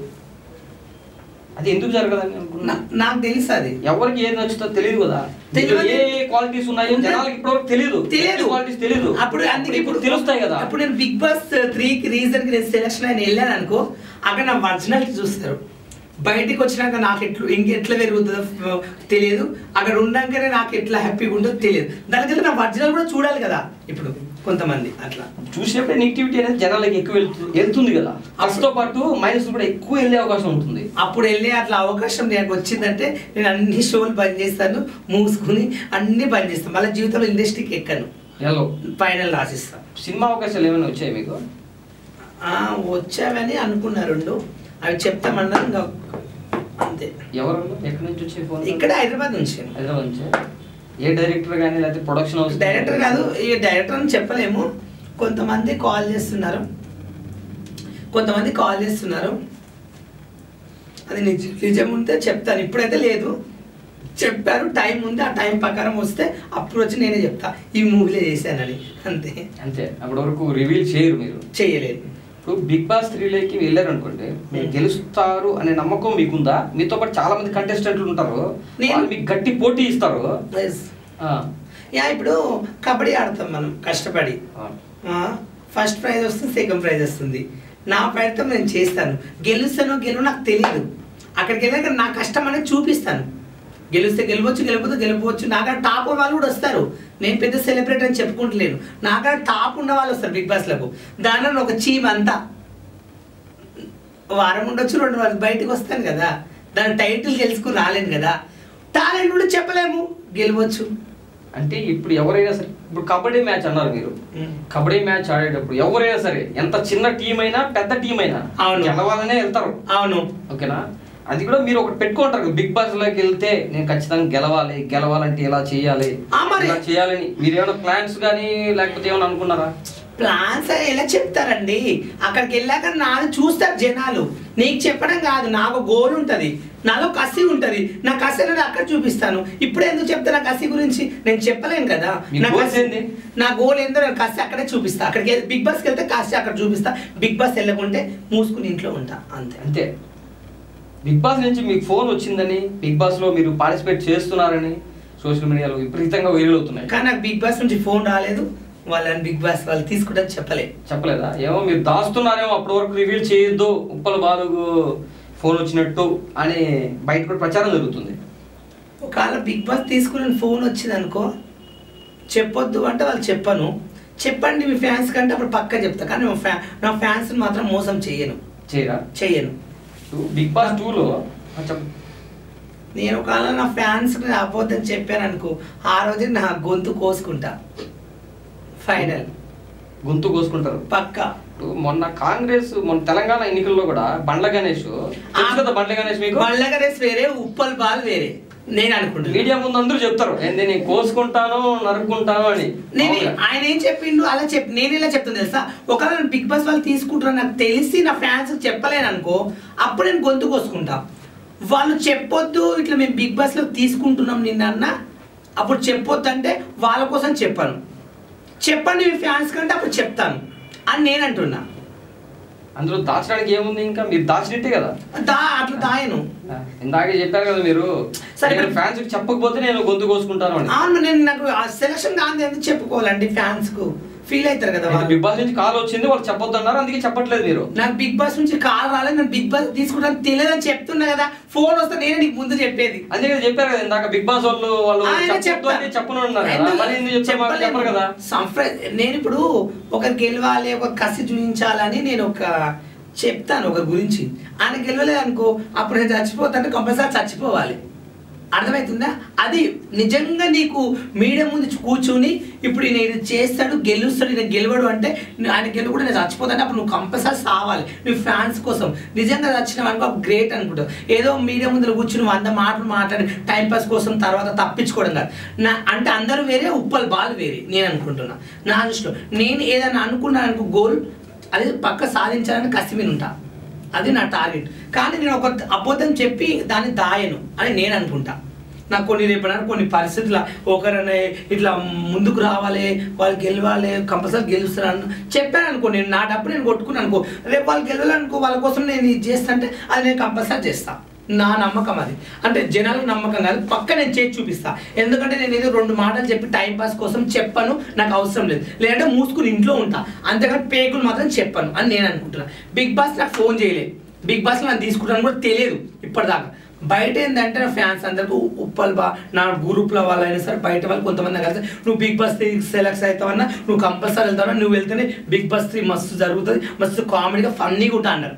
అది ఎందుకు జరగదని అనుకున్నా నా- నాకు తెలుసు అది ఎవరికి ఏది నచ్చుతో తెలియదు కదా తెలియదు. మీలో ఏ క్వాలిటీస్ ఉన్నాయో ఉందా? జనాలకి ఇప్పటివరకు తెలియదు తెలియదు క్వాలిటీస్ తెలియదు అప్పుడు అందుకే ఇప్పుడు తెలుస్తాయి కదా అప్పుడు నేను బిగ్ బాస్ త్రీ కి రీజన్ కి నేను సెలక్షన్ అయిన వెళ్ళాను అనుకో అక్కడ నా ఒరిజినాలిటీ చూస్తారు బయటికి వచ్చినాక నాకు ఎట్లు ఇంకెట్లా పెరుగుతుందో తెలియదు అక్కడ ఉన్నాకనే నాకు ఎట్లా హ్యాపీగా ఉంటుందో తెలియదు దానికల్లా నా ఒరిజినల్ కూడా చూడాలి కదా ఇప్పుడు కొంతమంది అట్లా చూసినప్పుడే నెగిటివిటీ అనేది జనాలకి ఎక్కువ వెళ్తు- వెళ్తుంది కదా ప్లస్ తో పాటు మైనస్ కూడా ఎక్కువ వెళ్ళే అవకాశం ఉంటుంది అప్పుడు వెళ్ళి అట్లా అవకాశం నాకు వచ్చిందంటే నేను అన్ని షోలు బంద్ చేస్తాను మూసుకుని అన్ని బంద్ చేస్తాను మళ్ళీ జీవితంలో ఇండస్ట్రీకి ఎక్కాను ఎల్లో ఫైనల్ రాసిస్తాను సినిమా అవకాశాలు ఏమైనా వచ్చాయి మీకు ఆ, వచ్చావని అనుకున్నా రెండు అవి చెప్తామన్నా ఇంకా అంతే ఎవరు ఎక్కడి నుంచి వచ్చే ఫోన్ ఇక్కడ హైదరాబాద్ నుంచి హైదరాబాద్ నుంచి ఏ డైరెక్టర్ కానీ లేకపోతే ప్రొడక్షన్ హౌస్ డైరెక్టర్ కాదు ఈ డైరెక్టర్ అని చెప్పలేము కొంతమంది కాల్ చేస్తున్నారు కొంతమంది కాల్ చేస్తున్నారు అది నిజ నిజం ఉంటే చెప్తాను ఇప్పుడైతే లేదు చెప్పారు టైం ఉంది ఆ టైం ప్రకారం వస్తే అప్పుడు వచ్చి నేనే చెప్తా ఈ మూవీలో చేశానని అంతే అంతే అప్పటి వరకు రివీల్ చేయరు మీరు చేయలేదు ఇప్పుడు బిగ్ బాస్ త్రీలోకి వెళ్ళారు అనుకోండి మీరు గెలుస్తారు అనే నమ్మకం మీకుందా మీతో పాటు చాలా మంది కంటెస్టెంట్లు ఉంటారు నేను- వాళ్ళు మీకు గట్టి పోటీ ఇస్తారు Yes. ఆ, యా ఇప్పుడు కబడ్డీ ఆడతాం మనం కష్టపడి ఆ. ఫస్ట్ ప్రైజ్ వస్తుంది సెకండ్ ప్రైజ్ వస్తుంది నా ప్రయత్నం నేను చేస్తాను గెలుస్తానో గెలువు నాకు తెలియదు అక్కడికి వెళ్ళాక నా కష్టం అనేది చూపిస్తాను గెలిస్తే గెలవచ్చు గెలవకపోతే గెలవచ్చు నాకాడ టాప్ ఉన్న వాళ్ళు కూడా వస్తారు నేను పెద్ద సెలబ్రిటీ అని చెప్పుకుంటలేను నాకాడ టాప్ ఉన్న వాళ్ళు వస్తారు బిగ్ బాస్లకు దానిలో ఒక చీమ్ అంతా వారం ఉండొచ్చు రెండు వారం బయటకు వస్తాను కదా దాని టైటిల్ గెలుచుకుని రాలేను కదా టాలెంట్ కూడా చెప్పలేము గెలవచ్చు అంటే ఇప్పుడు ఎవరైనా సరే ఇప్పుడు కబడ్డీ మ్యాచ్ అన్నారు మీరు కబడ్డీ మ్యాచ్ ఆడేటప్పుడు ఎవరైనా సరే ఎంత చిన్న టీం అయినా పెద్ద టీం అయినా అవును. గెలవాలనే వెళ్తారు అవును ఓకేనా అది కూడా మీరు ఒకటి పెట్టుకుంటారు బిగ్ బాస్ లోకి వెళ్తే నేను ఖచ్చితంగా గెలవాలి గెలవాలంటే ఇలా చేయాలి ఆ మరి. ఇలా చేయాలని మీరు ఏమైనా ప్లాన్స్ కానీ లేకపోతే ఏమైనా అనుకున్నారా ప్లాన్స్ అని ఎలా చెప్తారండి అక్కడికి వెళ్ళాక నాది చూస్తారు జనాలు నీకు చెప్పడం కాదు నాకు గోల్ ఉంటుంది నాలో కసి ఉంటుంది నా కసి అనేది అక్కడ చూపిస్తాను ఇప్పుడు ఎందుకు చెప్తా నా కసి గురించి నేను చెప్పలేను కదా మీ నా goals కసి- ఏంది? నా గోల్ ఏందో నేను కసి అక్కడే చూపిస్తా అక్కడికి వెళ్- బిగ్ బాస్కి వెళ్తే కసి అక్కడ చూపిస్తా బిగ్ బాస్ వెళ్ళకుంటే మూసుకుని ఇంట్లో ఉంటా అంతే అంతే బిగ్ బాస్ నుంచి మీకు ఫోన్ వచ్చిందని బిగ్ బాస్ లో మీరు పార్టిసిపేట్ చేస్తున్నారని సోషల్ మీడియాలో విపరీతంగా వైరల్ అవుతున్నాయి కానీ నాకు బిగ్ బాస్ నుంచి ఫోన్ రాలేదు వాళ్ళని బిగ్ బాస్ వాళ్ళు తీసుకుంటారు చెప్పలే చెప్పలేదా ఏమో మీరు దాస్తున్నారేమో అప్పటి వరకు రివీల్ చేయొద్దు ఉప్పల బాలుగు ఫోన్ వచ్చినట్టు అని బయట కూడా ప్రచారం జరుగుతుంది ఒకవేళ బిగ్ బాస్ తీసుకుని ఫోన్ వచ్చింది అనుకో చెప్పొద్దు అంటే వాళ్ళు చెప్పను చెప్పండి మీ ఫ్యాన్స్ కంటే అప్పుడు పక్కా చెప్తా కానీ మా ఫ్యా నా ఫ్యాన్స్ మాత్రం మోసం చెయ్యను చేయరా చెయ్యను బిగ్ బాస్ టూలో చెప్పు నేను ఒకవేళ నా ఫ్యాన్స్ అబద్ధం చెప్పాను అనుకో ఆ రోజు నా గొంతు కోసుకుంటా ఫైనల్ గొంతు కోసుకుంటారు పక్కా ఇప్పుడు మొన్న కాంగ్రెస్ మొన్న తెలంగాణ ఎన్నికల్లో కూడా బండ్ల గణేష్ తెలుసు కదా బండ్ల గణేష్ మీకు బళ్ళగ రేస్ వేరే ఉప్పల్ బాల్ వేరే నేను అనుకుంటున్నాను మీడియా ముందు అందరూ చెప్తారు ఏంది నేను కోసుకుంటాను నరుక్కుంటాను అని నేను మామూలుగా. ఆయన ఏం చెప్పిండు అలా చెప్పి నేను ఇలా చెప్తాను తెలుసా ఒకవేళ నేను బిగ్ బాస్ వాళ్ళు తీసుకుంటారు నాకు తెలిసి నా ఫ్యాన్స్ చెప్పలేను అనుకో అప్పుడు నేను గొంతు కోసుకుంటా వాళ్ళు చెప్పొద్దు ఇట్లా మేము బిగ్ బాస్ లో తీసుకుంటున్నాం నిన్న అన్న అప్పుడు చెప్పొద్దు అంటే వాళ్ళ కోసం చెప్పాను చెప్పండి మీ ఫ్యాన్స్ కంటే అప్పుడు చెప్తాను అని నేను అంటున్నా అందులో దాచడానికి ఏముంది ఇంకా మీరు దాచినట్టే కదా దా అట్లా దాయను ఇందాకే చెప్పారు కదా మీరు సరే, నేను ఇప్పుడు- ఫ్యాన్స్ చెప్పకపోతే నేను గొంతు కోసుకుంటాను అని అవును నేను నాకు సెలక్షన్ కాదు ఎందుకు చెప్పుకోవాలండి ఫ్యాన్స్ కు ఫీల్ అవుతారు కదా అయితే వాళ్ళు బిగ్ బాస్ నుంచి కాల్ వచ్చింది వాళ్ళు చెప్పొద్దు అన్నారు అందుకే చెప్పట్లేదు మీరు నాకు బిగ్ బాస్ నుంచి కాల్ రాలేదు నేను బిగ్ బాస్ తీసుకుంటాను తెలియదని చెప్తున్నా కదా ఫోన్ వస్తే నేనే నీకు ముందు చెప్పేది అందుకే చెప్పారు కదా ఇందాక బిగ్ బాస్ వాళ్ళు వాళ్ళు ఆయన చెప్పొద్దు చెప్తా. అంటే చెప్పను అన్నారు కదా ఎందుకు? మరి ఎందుకు చెప్తే మాకు చెప్పలేము. చెప్పరు కదా సంప్ర- నేను ఇప్పుడు ఒకరు గెలవాలి ఒక కసి చూపించాలని నేను ఒక చెప్తాను ఒకరి గురించి ఆయన గెలవలేదు అనుకో అప్పుడు నేను చచ్చిపోతాను కంపల్సరీ చచ్చిపోవాలి అర్థమవుతుందా అది నిజంగా నీకు మీడియా ముందు కూర్చుని ఇప్పుడు ఈయన ఇది చేస్తాడు గెలుస్తాడు ఈయన గెలవడు అంటే ను- ఆయన గెలవడు నేను చచ్చిపోతాను అప్పుడు నువ్వు కంపల్సరీ సావాలి నువ్వు ఫ్యాన్స్ కోసం నిజంగా చచ్చినావు అనుకో గ్రేట్ అనుకుంటావు ఏదో మీడియా ముందు కూర్చుని వంద మాటలు మాట్లాడి టైం పాస్ కోసం తర్వాత తప్పించుకోవడం కాదు నా అంటే అందరూ వేరే ఉప్పల్ బాల్ వేరే నేను అనుకుంటున్నా నా దృష్టిలో నేను ఏదైనా అనుకున్నాను అనుకో గోల్ అది పక్క సాధించాలని కసిమిని ఉంటా అది నా టార్గెట్ కానీ నేను ఒక అబద్ధం చెప్పి దాన్ని దాయను అని నేను అనుకుంటా నాకు కొన్ని రేపు కొన్ని పరిస్థితుల ఒకరనే ఇట్లా ముందుకు రావాలి వాళ్ళు గెలవాలి కంపల్సరీ గెలుస్తారని చెప్పాను అనుకో నేను నా డబ్బు నేను కొట్టుకున్నాను అనుకో రేపు వాళ్ళు గెలవాలనుకో వాళ్ళ కోసం నేను ఇది చేస్తాంటే అది నేను కంపల్సరీ చేస్తా నా నమ్మకం అది అంటే జనాలకు నమ్మకం కాదు పక్క నేను చేసి చూపిస్తా ఎందుకంటే నేను ఏదో రెండు మాటలు చెప్పి టైం పాస్ కోసం చెప్పను నాకు అవసరం లేదు లేదంటే మూసుకుని ఇంట్లో ఉంటా అంతేకాని పేకులు మాత్రం చెప్పను అని నేను అనుకుంటున్నా బిగ్ బాస్ నాకు ఫోన్ చేయలేదు బిగ్ బాస్ నన్ను తీసుకుంటాను కూడా తెలియదు ఇప్పటిదాకా బయట ఏంటంటే నా ఫ్యాన్స్ అందరికీ ఉప్పల్ బా నా గ్రూప్లో వాళ్ళైనా సరే బయట వాళ్ళు కొంతమంది కలిసి నువ్వు బిగ్ బాస్ త్రీ సెలెక్ట్ అవుతావన్నా నువ్వు కంపల్సరీ వెళ్తావన్నా నువ్వు వెళ్తేనే బిగ్ బాస్ త్రీ మస్తు జరుగుతుంది మస్తు కామెడీగా ఫన్నీగా ఉంటా అన్నారు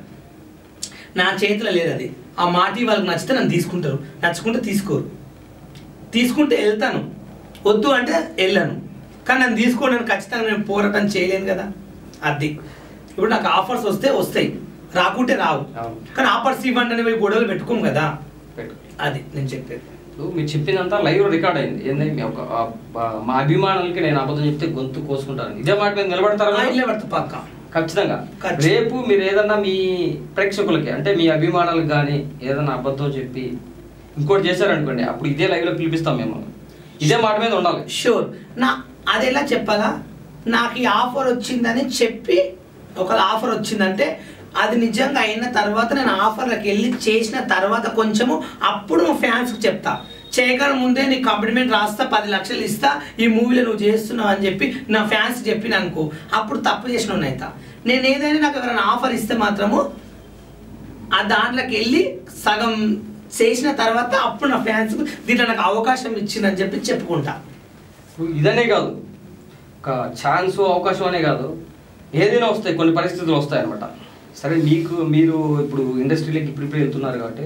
నా చేతిలో లేదు అది ఆ మాట వాళ్ళకి నచ్చితే నన్ను తీసుకుంటారు నచ్చుకుంటే తీసుకోరు తీసుకుంటే వెళ్తాను వద్దు అంటే వెళ్ళాను కానీ నన్ను తీసుకోండి నేను ఖచ్చితంగా నేను పోరాటం చేయలేను కదా అది ఇప్పుడు నాకు ఆఫర్స్ వస్తే వస్తాయి రాకుంటే రావు అవును. కానీ ఆఫర్స్ ఇవ్వండి అని పోయి గొడవలు పెట్టుకోము కదా పెట్టు. అది నేను చెప్పేది ఇప్పుడు మీరు చెప్పిందంతా లైవ్ రికార్డ్ అయింది ఏంది మీ ఒక ఆ, ఆ, మా అభిమానులకి నేను అబద్ధం చెప్తే గొంతు కోసుకుంటాను ఇదే మాట మీద నిలబడతారా మీరు? ఇల్లే పడుతుంది పక్క ఖచ్చితంగా ఖచ్చితంగా. రేపు మీరు ఏదన్నా మీ ప్రేక్షకులకి అంటే మీ అభిమానులకు కానీ ఏదన్నా అబద్ధం చెప్పి ఇంకోటి చేశారనుకోండి అప్పుడు ఇదే లైవ్ లో పిలిపిస్తాం మేము ఇదే మాట మీద ఉండాలి షూర్ నా అది ఎలా చెప్పాలా నాకు ఈ ఆఫర్ వచ్చిందని చెప్పి ఒక ఆఫర్ వచ్చిందంటే అది నిజంగా అయిన తర్వాత నేను ఆఫర్లకు వెళ్ళి చేసిన తర్వాత కొంచెము అప్పుడు మా ఫ్యాన్స్కి చెప్తా చేయగానే ముందే నీ కంప్లిమెంట్ రాస్తా పది లక్షలు ఇస్తా ఈ మూవీలో నువ్వు చేస్తున్నావు అని చెప్పి నా ఫ్యాన్స్ చెప్పిన అనుకో అప్పుడు తప్పు చేసిన అవుతా నేను ఏదైనా నాకు ఎవరైనా ఆఫర్ ఇస్తే మాత్రము ఆ దాంట్లోకి వెళ్ళి సగం చేసిన తర్వాత అప్పుడు నా ఫ్యాన్స్ దీంట్లో నాకు అవకాశం ఇచ్చిందని చెప్పి చెప్పుకుంటా ఇప్పుడు ఇదనే కాదు ఒక ఛాన్స్ అవకాశం అనే కాదు ఏదైనా వస్తాయి కొన్ని పరిస్థితులు వస్తాయి అనమాట సరే మీకు మీరు ఇప్పుడు ఇండస్ట్రీలోకి ఇప్పుడు ఇప్పుడు వెళ్తున్నారు కాబట్టి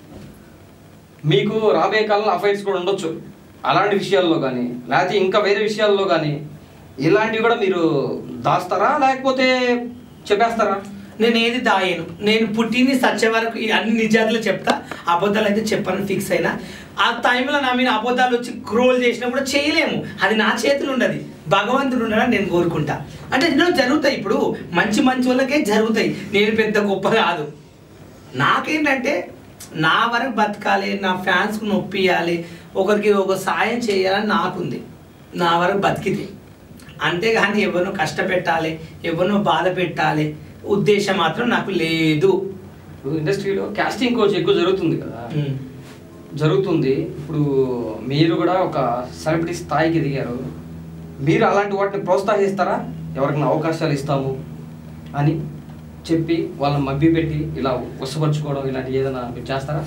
మీకు రాబోయే కాలంలో అఫైర్స్ కూడా ఉండొచ్చు అలాంటి విషయాల్లో కానీ లేకపోతే ఇంకా వేరే విషయాల్లో కానీ ఇలాంటివి కూడా మీరు దాస్తారా లేకపోతే చెప్పేస్తారా నేను ఏది దాయను నేను పుట్టింది సచ్చే వరకు ఈ అన్ని నిజాలు చెప్తా అబద్ధాలు అయితే చెప్పని ఫిక్స్ అయినా ఆ టైంలో నా మీద అబద్ధాలు వచ్చి క్రోల్ చేసినా కూడా చేయలేము అది నా చేతులు ఉండదు భగవంతుడు ఉండడం నేను కోరుకుంటా అంటే ఎన్నో జరుగుతాయి ఇప్పుడు మంచి మంచి వాళ్ళకే జరుగుతాయి నేను పెద్ద గొప్ప కాదు నాకేంటంటే నా వరకు బతకాలి నా ఫ్యాన్స్కు నొప్పియాలి ఒకరికి ఒక సాయం చేయాలని నాకుంది నా వరకు బతికితే అంతేగాని ఎవరినో కష్టపెట్టాలి ఎవరినో బాధ పెట్టాలి ఉద్దేశం మాత్రం నాకు లేదు ఇప్పుడు ఇండస్ట్రీలో కాస్టింగ్ కోచ్ ఎక్కువ జరుగుతుంది కదా ఉమ్. జరుగుతుంది ఇప్పుడు మీరు కూడా ఒక సెలబ్రిటీ స్థాయికి ఎదిగారు మీరు అలాంటి వాటిని ప్రోత్సహిస్తారా ఎవరికైనా అవకాశాలు ఇస్తాము అని చెప్పి వాళ్ళని మభ్యపెట్టి ఇలా వశపరుచుకోవడం ఇలాంటి ఏదైనా మీరు చేస్తారా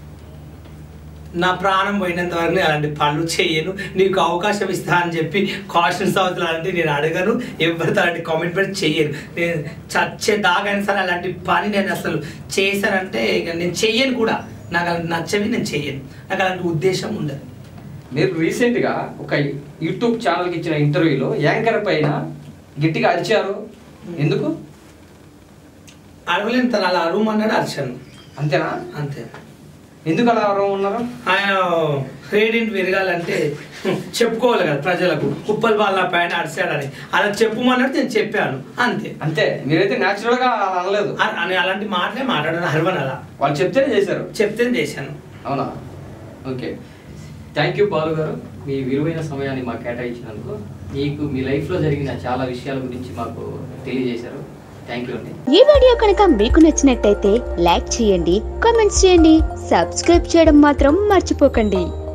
నా ప్రాణం పోయినంత వరకు నేను అలాంటి పనులు చేయను నీకు అవకాశం ఇస్తా అని చెప్పి కాషన్స్ అవుతుంది అలాంటి నేను అడగను ఎవరితో అలాంటి కామెంట్మెంట్ చేయను నేను చచ్చే దాగైనా సరే అలాంటి పని నేను అసలు చేశానంటే ఇక నేను చెయ్యను కూడా నాకు అలాంటి నచ్చవి నేను చెయ్యను నాకు అలాంటి ఉద్దేశం ఉండదు మీరు రీసెంట్గా ఒక యూట్యూబ్ ఛానల్కి ఇచ్చిన ఇంటర్వ్యూలో యాంకర్ పైన గట్టిగా అరిచారు ఎందుకు అడగలేను తను అలా అరువు అన్నాడు అరిచాను అంతేనా అంతే ఎందుకు అలా ఎవరు ఉన్నారు ఆయన రేడింటి విరగాలంటే చెప్పుకోవాలి కదా ప్రజలకు ఉప్పల్ వాళ్ళ పైన అరిచాడని అలా చెప్పుమన్నట్టు నేను చెప్పాను అంతే అంతే మీరైతే న్యాచురల్గా అలా అనలేదు అ- అని అలాంటి మాటలే మాట్లాడాను హర్వన్ అలా వాళ్ళు చెప్తేనే చేశారు చెప్తే చేశాను అవునా ఓకే థ్యాంక్ యూ బాలు గారు మీ విలువైన సమయాన్ని మాకు కేటాయించినందుకు మీకు మీ లైఫ్లో జరిగిన చాలా విషయాల గురించి మాకు తెలియజేశారు థ్యాంక్ యూ అండి ఈ వీడియో కనుక మీకు నచ్చినట్టయితే లైక్ చేయండి కామెంట్స్ చేయండి సబ్స్క్రైబ్ చేయడం మాత్రం మర్చిపోకండి